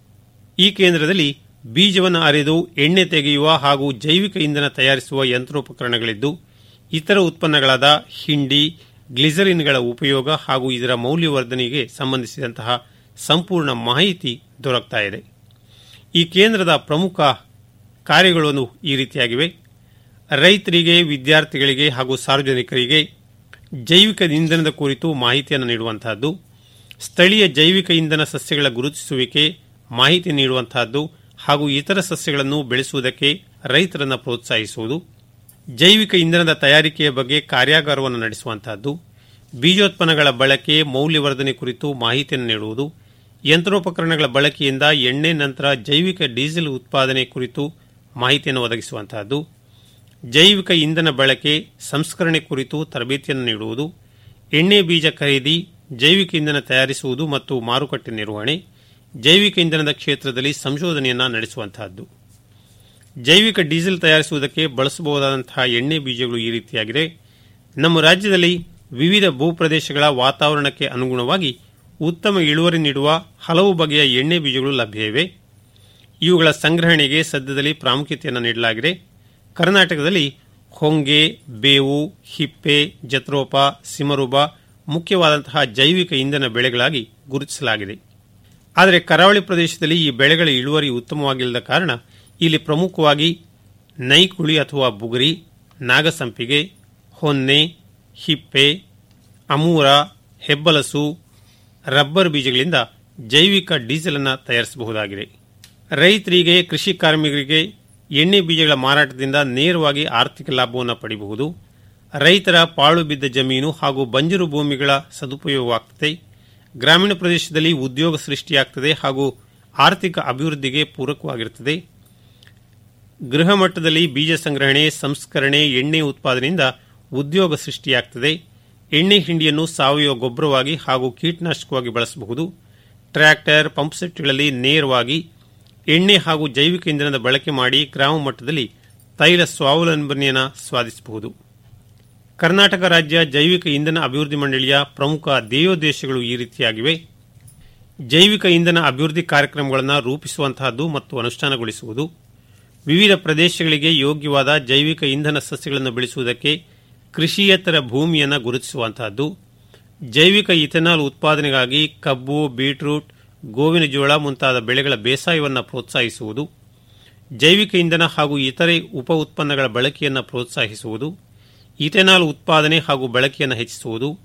ಈ ಕೇಂದ್ರದಲ್ಲಿ ಬೀಜವನ್ನು ಅರೆದು ಎಣ್ಣೆ ತೆಗೆಯುವ ಹಾಗೂ ಜೈವಿಕ ಇಂಧನ ತಯಾರಿಸುವ ಯಂತ್ರೋಪಕರಣಗಳಿದ್ದು ಇತರ ಉತ್ಪನ್ನಗಳಾದ ಹಿಂಡಿ ಗ್ಲಿಸರಿನ್ಗಳ ಉಪಯೋಗ ಹಾಗೂ ಇದರ ಮೌಲ್ಯವರ್ಧನೆಗೆ ಸಂಬಂಧಿಸಿದಂತಹ ಸಂಪೂರ್ಣ ಮಾಹಿತಿ ದೊರಕ್ತಾ ಇದೆ ಈ ಕೇಂದ್ರದ ಪ್ರಮುಖ ಕಾರ್ಯಗಳು ಈ ರೀತಿಯಾಗಿವೆ ರೈತರಿಗೆ ವಿದ್ಯಾರ್ಥಿಗಳಿಗೆ ಹಾಗೂ ಸಾರ್ವಜನಿಕರಿಗೆ ಜೈವಿಕ ಇಂಧನದ ಕುರಿತು ಮಾಹಿತಿಯನ್ನು ನೀಡುವಂತಹದ್ದು ಸ್ಥಳೀಯ ಜೈವಿಕ ಇಂಧನ ಸಸ್ಯಗಳ ಗುರುತಿಸುವಿಕೆ ಮಾಹಿತಿ ನೀಡುವಂತಹದ್ದು ಹಾಗೂ ಇತರ ಸಸ್ಯಗಳನ್ನು ಬೆಳೆಸುವುದಕ್ಕೆ ರೈತರನ್ನು ಪ್ರೋತ್ಸಾಹಿಸುವುದು ಜೈವಿಕ ಇಂಧನದ ತಯಾರಿಕೆಯ ಬಗ್ಗೆ ಕಾರ್ಯಾಗಾರವನ್ನು ನಡೆಸುವಂತಹದ್ದು ಬೀಜೋತ್ಪನ್ನಗಳ ಬಳಕೆ ಮೌಲ್ಯವರ್ಧನೆ ಕುರಿತು ಮಾಹಿತಿಯನ್ನು ನೀಡುವುದು ಯಂತ್ರೋಪಕರಣಗಳ ಬಳಕೆಯಿಂದ ಎಣ್ಣೆ ನಂತರ ಜೈವಿಕ ಡೀಸೆಲ್ ಉತ್ಪಾದನೆ ಕುರಿತು ಮಾಹಿತಿಯನ್ನು ಒದಗಿಸುವಂತಹದ್ದು ಜೈವಿಕ ಇಂಧನ ಬಳಕೆ ಸಂಸ್ಕರಣೆ ಕುರಿತು ತರಬೇತಿಯನ್ನು ನೀಡುವುದು ಎಣ್ಣೆ ಬೀಜ ಖರೀದಿ ಜೈವಿಕ ಇಂಧನ ತಯಾರಿಸುವುದು ಮತ್ತು ಮಾರುಕಟ್ಟೆ ನಿರ್ವಹಣೆ ಜೈವಿಕ ಇಂಧನದ ಕ್ಷೇತ್ರದಲ್ಲಿ ಸಂಶೋಧನೆಯನ್ನು ನಡೆಸುವಂತಹದ್ದು ಜೈವಿಕ ಡೀಸೆಲ್ ತಯಾರಿಸುವುದಕ್ಕೆ ಬಳಸಬಹುದಾದಂತಹ ಎಣ್ಣೆ ಬೀಜಗಳು ಈ ರೀತಿಯಾಗಿದೆ ನಮ್ಮ ರಾಜ್ಯದಲ್ಲಿ ವಿವಿಧ ಭೂಪ್ರದೇಶಗಳ ವಾತಾವರಣಕ್ಕೆ ಅನುಗುಣವಾಗಿ ಉತ್ತಮ ಇಳುವರಿ ನೀಡುವ ಹಲವು ಬಗೆಯ ಎಣ್ಣೆ ಬೀಜಗಳು ಲಭ್ಯ ಇವೆ ಇವುಗಳ ಸಂಗ್ರಹಣೆಗೆ ಸದ್ಯದಲ್ಲಿ ಪ್ರಾಮುಖ್ಯತೆಯನ್ನು ನೀಡಲಾಗಿದೆ ಕರ್ನಾಟಕದಲ್ಲಿ ಹೊಂಗೆ ಬೇವು ಹಿಪ್ಪೆ ಜತ್ರೋಪ ಸಿಮರುಬ ಮುಖ್ಯವಾದಂತಹ ಜೈವಿಕ ಇಂಧನ ಬೆಳೆಗಳಾಗಿ ಗುರುತಿಸಲಾಗಿದೆ ಆದರೆ ಕರಾವಳಿ ಪ್ರದೇಶದಲ್ಲಿ ಈ ಬೆಳೆಗಳ ಇಳುವರಿ ಉತ್ತಮವಾಗಿಲ್ಲದ ಕಾರಣ ಇಲ್ಲಿ ಪ್ರಮುಖವಾಗಿ ನೈಕುಳಿ ಅಥವಾ ಬುಗುರಿ ನಾಗಸಂಪಿಗೆ ಹೊನ್ನೆ ಹಿಪ್ಪೆ ಅಮೂರ ಹೆಬ್ಬಲಸು ರಬ್ಬರ್ ಬೀಜಗಳಿಂದ ಜೈವಿಕ ಡೀಸೆಲ್ ಅನ್ನು ತಯಾರಿಸಬಹುದಾಗಿದೆ ರೈತರಿಗೆ ಕೃಷಿ ಕಾರ್ಮಿಕರಿಗೆ ಎಣ್ಣೆ ಬೀಜಗಳ ಮಾರಾಟದಿಂದ ನೇರವಾಗಿ ಆರ್ಥಿಕ ಲಾಭವನ್ನು ಪಡೆಯಬಹುದು ರೈತರ ಪಾಳು ಬಿದ್ದ ಜಮೀನು ಹಾಗೂ ಬಂಜರು ಭೂಮಿಗಳ ಸದುಪಯೋಗವಾಗುತ್ತದೆ ಗ್ರಾಮೀಣ ಪ್ರದೇಶದಲ್ಲಿ ಉದ್ಯೋಗ ಸೃಷ್ಟಿಯಾಗುತ್ತದೆ ಹಾಗೂ ಆರ್ಥಿಕ ಅಭಿವೃದ್ಧಿಗೆ ಪೂರಕವಾಗಿರುತ್ತದೆ ಗೃಹ ಮಟ್ಟದಲ್ಲಿ ಬೀಜ ಸಂಗ್ರಹಣೆ ಸಂಸ್ಕರಣೆ ಎಣ್ಣೆ ಉತ್ಪಾದನೆಯಿಂದ ಉದ್ಯೋಗ ಸೃಷ್ಟಿಯಾಗುತ್ತದೆ ಎಣ್ಣೆ ಹಿಂಡಿಯನ್ನು ಸಾವಯವ ಗೊಬ್ಬರವಾಗಿ ಹಾಗೂ ಕೀಟನಾಶಕವಾಗಿ ಬಳಸಬಹುದು ಟ್ರ್ಯಾಕ್ಟರ್ ಪಂಪ್ಸೆಟ್ಗಳಲ್ಲಿ ನೇರವಾಗಿ ಎಣ್ಣೆ ಹಾಗೂ ಜೈವಿಕ ಇಂಧನದ ಬಳಕೆ ಮಾಡಿ ಗ್ರಾಮ ಮಟ್ಟದಲ್ಲಿ ತೈಲ ಸ್ವಾವಲಂಬನೆಯನ್ನು ಸಾಧಿಸಬಹುದು ಕರ್ನಾಟಕ ರಾಜ್ಯ ಜೈವಿಕ ಇಂಧನ ಅಭಿವೃದ್ಧಿ ಮಂಡಳಿಯ ಪ್ರಮುಖ ಧ್ಯೇಯೋದ್ದೇಶಗಳು ಈ ರೀತಿಯಾಗಿವೆ ಜೈವಿಕ ಇಂಧನ ಅಭಿವೃದ್ಧಿ ಕಾರ್ಯಕ್ರಮಗಳನ್ನು ರೂಪಿಸುವಂತಹದ್ದು ಮತ್ತು ಅನುಷ್ಠಾನಗೊಳಿಸುವುದು ವಿವಿಧ ಪ್ರದೇಶಗಳಿಗೆ ಯೋಗ್ಯವಾದ ಜೈವಿಕ ಇಂಧನ ಸಸ್ಯಗಳನ್ನು ಬೆಳೆಸುವುದಕ್ಕೆ ಕೃಷಿಯೇತರ ಭೂಮಿಯನ್ನು ಗುರುತಿಸುವಂತಹದ್ದು ಜೈವಿಕ ಇಥೆನಾಲ್ ಉತ್ಪಾದನೆಗಾಗಿ ಕಬ್ಬು ಬೀಟ್ರೂಟ್ ಗೋವಿನ ಜೋಳ ಮುಂತಾದ ಬೆಳೆಗಳ ಬೇಸಾಯವನ್ನು ಪ್ರೋತ್ಸಾಹಿಸುವುದು ಜೈವಿಕ ಇಂಧನ ಹಾಗೂ ಇತರೆ ಉಪ ಉತ್ಪನ್ನಗಳ ಬಳಕೆಯನ್ನು ಪ್ರೋತ್ಸಾಹಿಸುವುದು ಇಥೆನಾಲ್ ಉತ್ಪಾದನೆ ಹಾಗೂ ಬಳಕೆಯನ್ನು ಹೆಚ್ಚಿಸುವುದು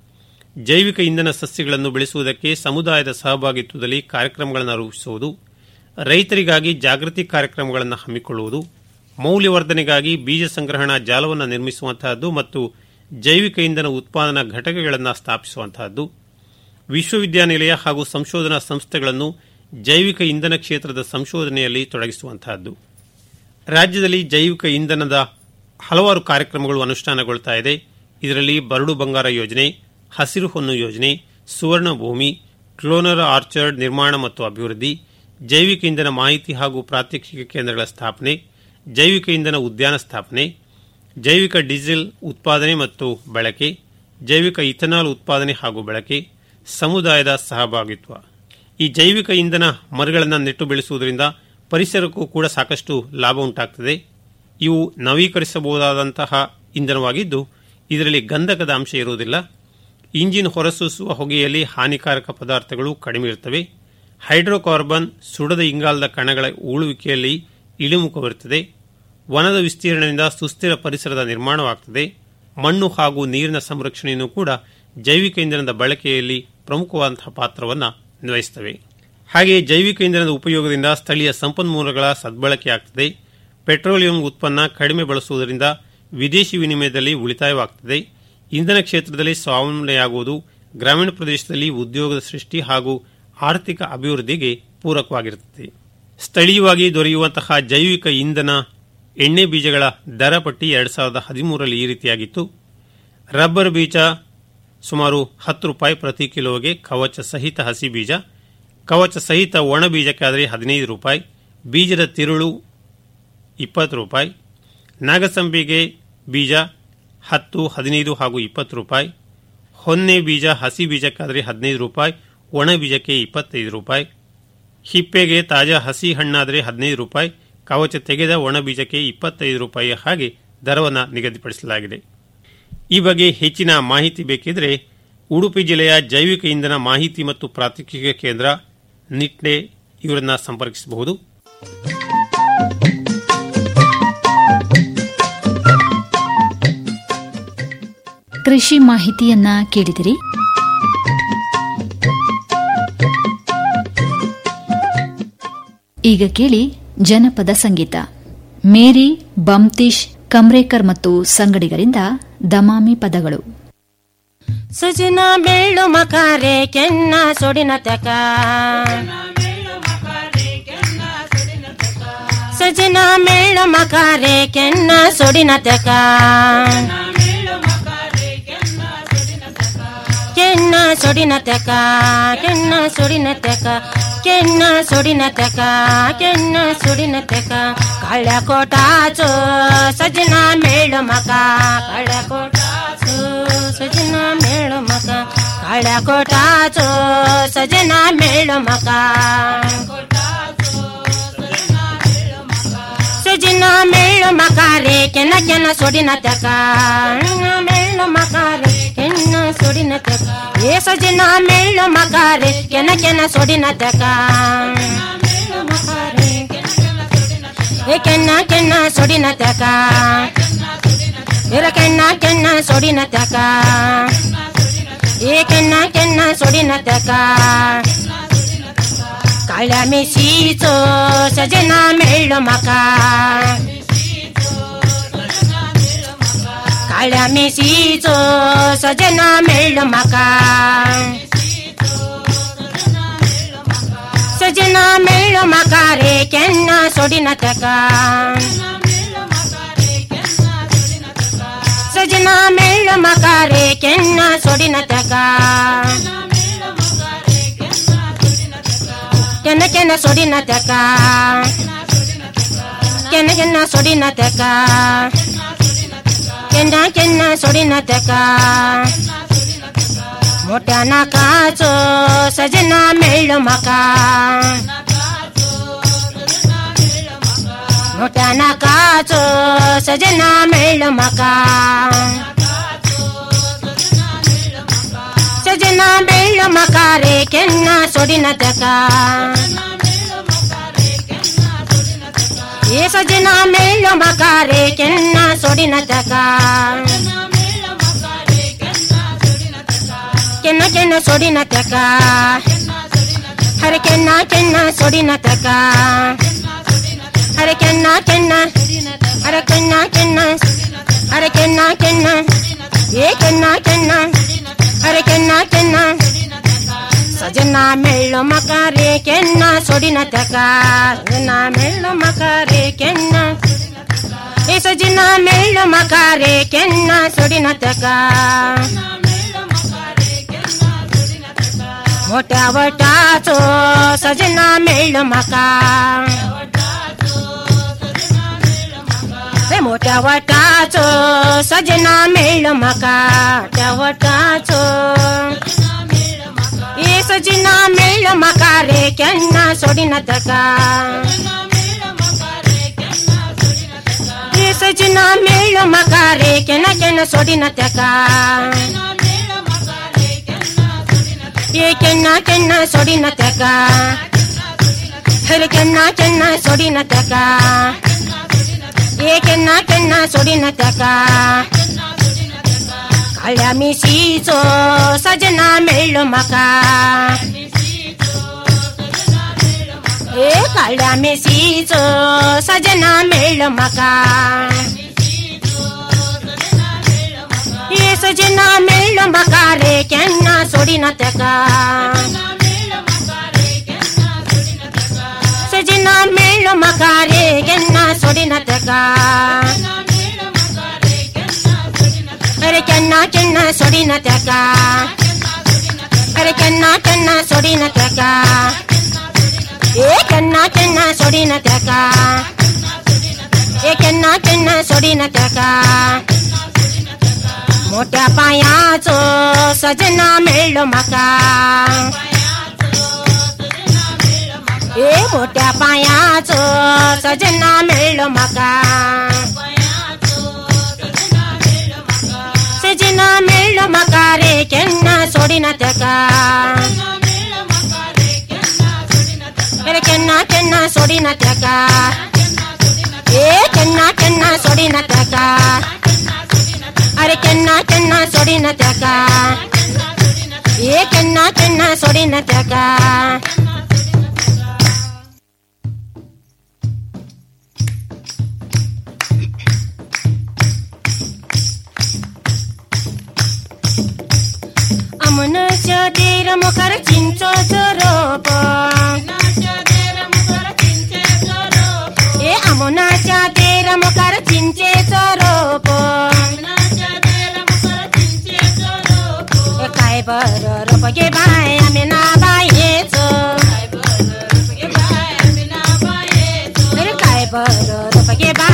ಜೈವಿಕ ಇಂಧನ ಸಸ್ಯಗಳನ್ನು ಬೆಳೆಸುವುದಕ್ಕೆ ಸಮುದಾಯದ ಸಹಭಾಗಿತ್ವದಲ್ಲಿ ಕಾರ್ಯಕ್ರಮಗಳನ್ನು ರೂಪಿಸುವುದು ರೈತರಿಗಾಗಿ ಜಾಗೃತಿ ಕಾರ್ಯಕ್ರಮಗಳನ್ನು ಹಮ್ಮಿಕೊಳ್ಳುವುದು ಮೌಲ್ಯವರ್ಧನೆಗಾಗಿ ಬೀಜ ಸಂಗ್ರಹಣಾ ಜಾಲವನ್ನು ನಿರ್ಮಿಸುವಂತಹದ್ದು ಮತ್ತು ಜೈವಿಕ ಇಂಧನ ಉತ್ಪಾದನಾ ಘಟಕಗಳನ್ನು ಸ್ಥಾಪಿಸುವಂತಹದ್ದು ವಿಶ್ವವಿದ್ಯಾನಿಲಯ ಹಾಗೂ ಸಂಶೋಧನಾ ಸಂಸ್ಥೆಗಳನ್ನು ಜೈವಿಕ ಇಂಧನ ಕ್ಷೇತ್ರದ ಸಂಶೋಧನೆಯಲ್ಲಿ ತೊಡಗಿಸುವಂತಹದ್ದು ರಾಜ್ಯದಲ್ಲಿ ಜೈವಿಕ ಇಂಧನದ ಹಲವಾರು ಕಾರ್ಯಕ್ರಮಗಳು ಅನುಷ್ಠಾನಗೊಳ್ತಾ ಇದೆ ಇದರಲ್ಲಿ ಬರಡು ಬಂಗಾರ ಯೋಜನೆ ಹಸಿರು ಹೊನ್ನು ಯೋಜನೆ ಸುವರ್ಣ ಭೂಮಿ ಕ್ಲೋನರ್ ಆರ್ಚರ್ಡ್ ನಿರ್ಮಾಣ ಮತ್ತು ಅಭಿವೃದ್ಧಿ ಜೈವಿಕ ಇಂಧನ ಮಾಹಿತಿ ಹಾಗೂ ಪ್ರಾತ್ಯಕ್ಷಿಕ ಕೇಂದ್ರಗಳ ಸ್ಥಾಪನೆ ಜೈವಿಕ ಇಂಧನ ಉದ್ಯಾನ ಸ್ಥಾಪನೆ ಜೈವಿಕ ಡೀಸೆಲ್ ಉತ್ಪಾದನೆ ಮತ್ತು ಬಳಕೆ ಜೈವಿಕ ಇಥನಾಲ್ ಉತ್ಪಾದನೆ ಹಾಗೂ ಬಳಕೆ ಸಮುದಾಯದ ಸಹಭಾಗಿತ್ವ ಈ ಜೈವಿಕ ಇಂಧನ ಮರಗಳನ್ನು ನೆಟ್ಟು ಬೆಳೆಸುವುದರಿಂದ ಪರಿಸರಕ್ಕೂ ಕೂಡ ಸಾಕಷ್ಟು ಲಾಭ ಉಂಟಾಗ್ತದೆ ಇವು ನವೀಕರಿಸಬಹುದಾದಂತಹ ಇಂಧನವಾಗಿದ್ದು ಇದರಲ್ಲಿ ಗಂಧಕದ ಅಂಶ ಇರುವುದಿಲ್ಲ ಇಂಜಿನ್ ಹೊರಸೂಸುವ ಹೊಗೆಯಲ್ಲಿ ಹಾನಿಕಾರಕ ಪದಾರ್ಥಗಳು ಕಡಿಮೆ ಇರುತ್ತವೆ ಹೈಡ್ರೋಕಾರ್ಬನ್ ಸುಡದ ಇಂಗಾಲದ ಕಣಗಳ ಉಳುವಿಕೆಯಲ್ಲಿ ಇಳಿಮುಖವಿರುತ್ತದೆ ವನದ ವಿಸ್ತೀರ್ಣದಿಂದ ಸುಸ್ಥಿರ ಪರಿಸರದ ನಿರ್ಮಾಣವಾಗುತ್ತದೆ ಮಣ್ಣು ಹಾಗೂ ನೀರಿನ ಸಂರಕ್ಷಣೆಯನ್ನು ಕೂಡ ಜೈವಿಕ ಇಂಧನದ ಬಳಕೆಯಲ್ಲಿ ಪ್ರಮುಖವಾದಂತಹ ಪಾತ್ರವನ್ನು ನಿರ್ವಹಿಸುತ್ತವೆ ಹಾಗೆಯೇ ಜೈವಿಕ ಇಂಧನದ ಉಪಯೋಗದಿಂದ ಸ್ಥಳೀಯ ಸಂಪನ್ಮೂಲಗಳ ಸದ್ಬಳಕೆಯಾಗುತ್ತದೆ ಪೆಟ್ರೋಲಿಯಂ ಉತ್ಪನ್ನ ಕಡಿಮೆ ಬಳಸುವುದರಿಂದ ವಿದೇಶಿ ವಿನಿಮಯದಲ್ಲಿ ಉಳಿತಾಯವಾಗುತ್ತದೆ ಇಂಧನ ಕ್ಷೇತ್ರದಲ್ಲಿ ಸ್ವಾವಲಂಬನೆಯಾಗುವುದು ಗ್ರಾಮೀಣ ಪ್ರದೇಶದಲ್ಲಿ ಉದ್ಯೋಗದ ಸೃಷ್ಟಿ ಹಾಗೂ ಆರ್ಥಿಕ ಅಭಿವೃದ್ಧಿಗೆ ಪೂರಕವಾಗಿರುತ್ತದೆ ಸ್ಥಳೀಯವಾಗಿ ದೊರೆಯುವಂತಹ ಜೈವಿಕ ಇಂಧನ ಎಣ್ಣೆ ಬೀಜಗಳ ದರ ಪಟ್ಟಿ ಎರಡು ಸಾವಿರದ ಹದಿಮೂರರಲ್ಲಿ ಈ ರೀತಿಯಾಗಿತ್ತು ರಬ್ಬರ್ ಬೀಜ ಸುಮಾರು ಹತ್ತು ರೂಪಾಯಿ ಪ್ರತಿ ಕಿಲೋಗೆ ಕವಚ ಸಹಿತ ಹಸಿ ಬೀಜ ಕವಚ ಸಹಿತ ಒಣ ಬೀಜಕ್ಕಾದರೆ ಹದಿನೈದು ರೂಪಾಯಿ ಬೀಜದ ತಿರುಳು ಇಪ್ಪತ್ತು ರೂಪಾಯಿ ನಾಗಸಂಬಿಗೆ ಬೀಜ ಹತ್ತು ಹದಿನೈದು ಹಾಗೂ ಇಪ್ಪತ್ತು ರೂಪಾಯಿ ಹೊನ್ನೆ ಬೀಜ ಹಸಿ ಬೀಜಕ್ಕಾದರೆ ಹದಿನೈದು ರೂಪಾಯಿ ಒಣ ಬೀಜಕ್ಕೆ ಇಪ್ಪತ್ತೈದು ರೂಪಾಯಿ ಹಿಪ್ಪೆಗೆ ತಾಜಾ ಹಸಿ ಹಣ್ಣಾದರೆ ಹದಿನೈದು ರೂಪಾಯಿ ಕವಚ ತೆಗೆದ ಒಣ ಬೀಜಕ್ಕೆ ಇಪ್ಪತ್ತೈದು ರೂಪಾಯಿ ಹಾಗೆ ದರವನ್ನು ನಿಗದಿಪಡಿಸಲಾಗಿದೆ ಈ ಬಗ್ಗೆ ಹೆಚ್ಚಿನ ಮಾಹಿತಿ ಬೇಕಿದ್ರೆ ಉಡುಪಿ ಜಿಲ್ಲೆಯ ಜೈವಿಕ ಇಂಧನ ಮಾಹಿತಿ ಮತ್ತು ಪ್ರಾತ್ಯಕ್ಷಿಕ ಕೇಂದ್ರ ನಿಟ್ನೆ ಇವರನ್ನ ಸಂಪರ್ಕಿಸಬಹುದು ಕೃಷಿ ಮಾಹಿತಿಯನ್ನ ಕೇಳಿದಿರಿ ಈಗ ಕೇಳಿ ಜನಪದ ಸಂಗೀತ ಮೇರಿ ಬಮ್ತೀಶ್ ಕಮ್ರೇಕರ್ ಮತ್ತು ಸಂಗಡಿಗರಿಂದ ದಮಾಮಿ ಪದಗಳು ಸುಜಿನ ಬೆಳ್ಳು ಮಕಾರೆ ಕೆನ್ನ ಸೊಡಿನ ತಕ ಸಜಿನ ಮೇಳು ಮಕಾರೆ ಕೆನ್ನ ಸೊಡಿನ ತಕ ಕೆನ್ನ ಸೊಡಿನ ತಕ ಕೆನ್ನ ಸೊಡಿನ ತಕ ಕೆನ್ನ ಸೊಡಿನ ತಕ ಕೆನ್ನ ಸೊಡಿನ ತಕ ಕಳ್ಳ ಕೋಟಾಚೋ ಸಜನ ಮೇಳು ಮಕ ಕಳ್ಳ ಕೋಟಾಚೋ ಸಜನ ಮೇಳು ಮಕ ಕಳ್ಳ ಕೋಟಾಚೋ ಸಜನ ಮೇಳು ಮಕ ಸಜಿನ ಮೇಳು ಮಕಾರೆ ಕೆನ ಕೆನ ಸೊಡಿನ ತಕ ಮೇಳು ಮಕಾರೆ ಕೆನ್ನ ಸೊಡಿನ ತಕ ಏ ಸಜಿನ ಮೇಳು ಮಕಾರೆ ಕೆನ ಕೆನ ಸೊಡಿನ ತಕ ಏ ಕೆನ್ನ ಕೆನ್ನ ಸೊಡಿನ ತಕ ಇರ ಕೆನ್ನ ಕೆನ್ನ ಸೊಡಿನ ತಕ ಏ ಕೆನ್ನ ಕೆನ್ನ ಸೊಡಿನ ತಕ ಕಾಳ ಮಿಸೀಚೋ ಸಜನ ಮೇಳು ಮಕ ಕಾಳ ಮಿಸೀಚೋ ಸಜನ ಮೇಳು ಮಕ ಸಜನ ಮೇಳು ಮಕಾರೆ ಕೆನ್ನ ಸೊಡಿನ ತಕ ಸಜನ ಮೇಳು ಮಕಾರೆ ಕೆನ್ನ ಸೊಡಿನ ತಕ ಕೆನ ಕೆನ ಸೊಡಿನ ತಕ ಕೆನ ಕೆನ ಸೊಡಿನ ತಕ ಕೆನ್ನ ಕೆನ್ನ ಸೊಡಿನ ತಕ मोठ्याना काचो सजना मेळ मका मोठ्याना काचो सजना मेळ मका सजना मेळ मका रे केन्ना सोडिन तका ये सजना मेळ मका रे केन्ना सोडिन तका ಕೆನ್ನ ಕೆನ್ನ ಸೊಡಿನ ತಕ ಹರ ಕೆನ್ನ ಕೆನ್ನ ಸೊಡಿನ ತಕ ಹರ ಕೆನ್ನ ಕೆನ್ನ ಹರ ಕೆನ್ನ ಕೆನ್ನ ಹರ ಕೆನ್ನ ಕೆನ್ನ ಏ ಕೆನ್ನ ಕೆನ್ನ ಹರ ಕೆನ್ನ ಕೆನ್ನ ಸಜನ ಮೆಳ್ಳು ಮಕಾರೆ ಕೆನ್ನ ಸೊಡಿನ ತಕ ಸಜನ ಮೆಳ್ಳು ಮಕಾರೆ ಕೆನ್ನ ಏ ಸಜನ ಮೆಳ್ಳು ಮಕಾರೆ ಕೆನ್ನ ಸೊಡಿನ ತಕ मोठ्या वटाचो सजना मेळ म्हाका रे मोठ्या वटाचो सजना मेळ म्हाका त्या वटाचो ए सजना मेळ म्हाका रे केन्ना सोडिना ताका ए सजना मेळ म्हाका रे केन्ना केन्ना सोडिना ताका ಏ ಕೆನ್ನ ಕೆನ್ನ ಸೊಡಿನ ತಕ ಹರಿ ಕೆನ್ನ ಕೆನ್ನ ಸೊಡಿನ ತಕ ಏ ಕೆನ್ನ ಕೆನ್ನ ಸೊಡಿನ ತಕ ಕಾಳ್ಯ ಮಿಸೀಚೋ ಸಜನ ಮೆಳ್ಳು ಮಕ ಏ ಕಾಳ್ಯ ಮಿಸೀಚೋ ಸಜನ ಮೆಳ್ಳು ಮಕ ಏ ಸಜನ ಮೆಳ್ಳು ಮಕಾರೆ ಕೆನ್ನ ಸೊಡಿನ ತಕ ಸಜನ ಮೆಳ್ಳು ಮಕಾರೆ ಕೆನ್ನ ಸೊಡಿನ ತಕ ಅರೆ ಕೆನ್ನ ಕೆನ್ನ ಸೊಡಿನ ತಕ ಅರೆ ಕೆನ್ನ ಕೆನ್ನ ಸೊಡಿನ ತಕ ಏ ಕೆನ್ನ ಕೆನ್ನ ಸೊಡಿನ ತಕ ಏ ಕೆನ್ನ ಕೆನ್ನ ಸೊಡಿನ ತಕ मोठ्या पायाचो सजना मेळ्ळो म्हाका ए मोठ्या पायाचो सजना मेळ्ळो म्हाका सजना मेळ्ळो म्हाका रे केन्ना सोडिना ताका रे केन्ना केन्ना सोडिना ताका ए केन्ना केन्ना सोडिना ताका अरे केन्ना केन्ना सोडिना ताका ए केन्ना केन्ना सोडिना ताका अमनाच्या देर मुखार चिंचोचो रोप ए अमनाच्या देर मुखार चिंचेचो रोप काय बर रोप गे बाय आम्ही ना बायेचो अरे काय बर रोप गे बाय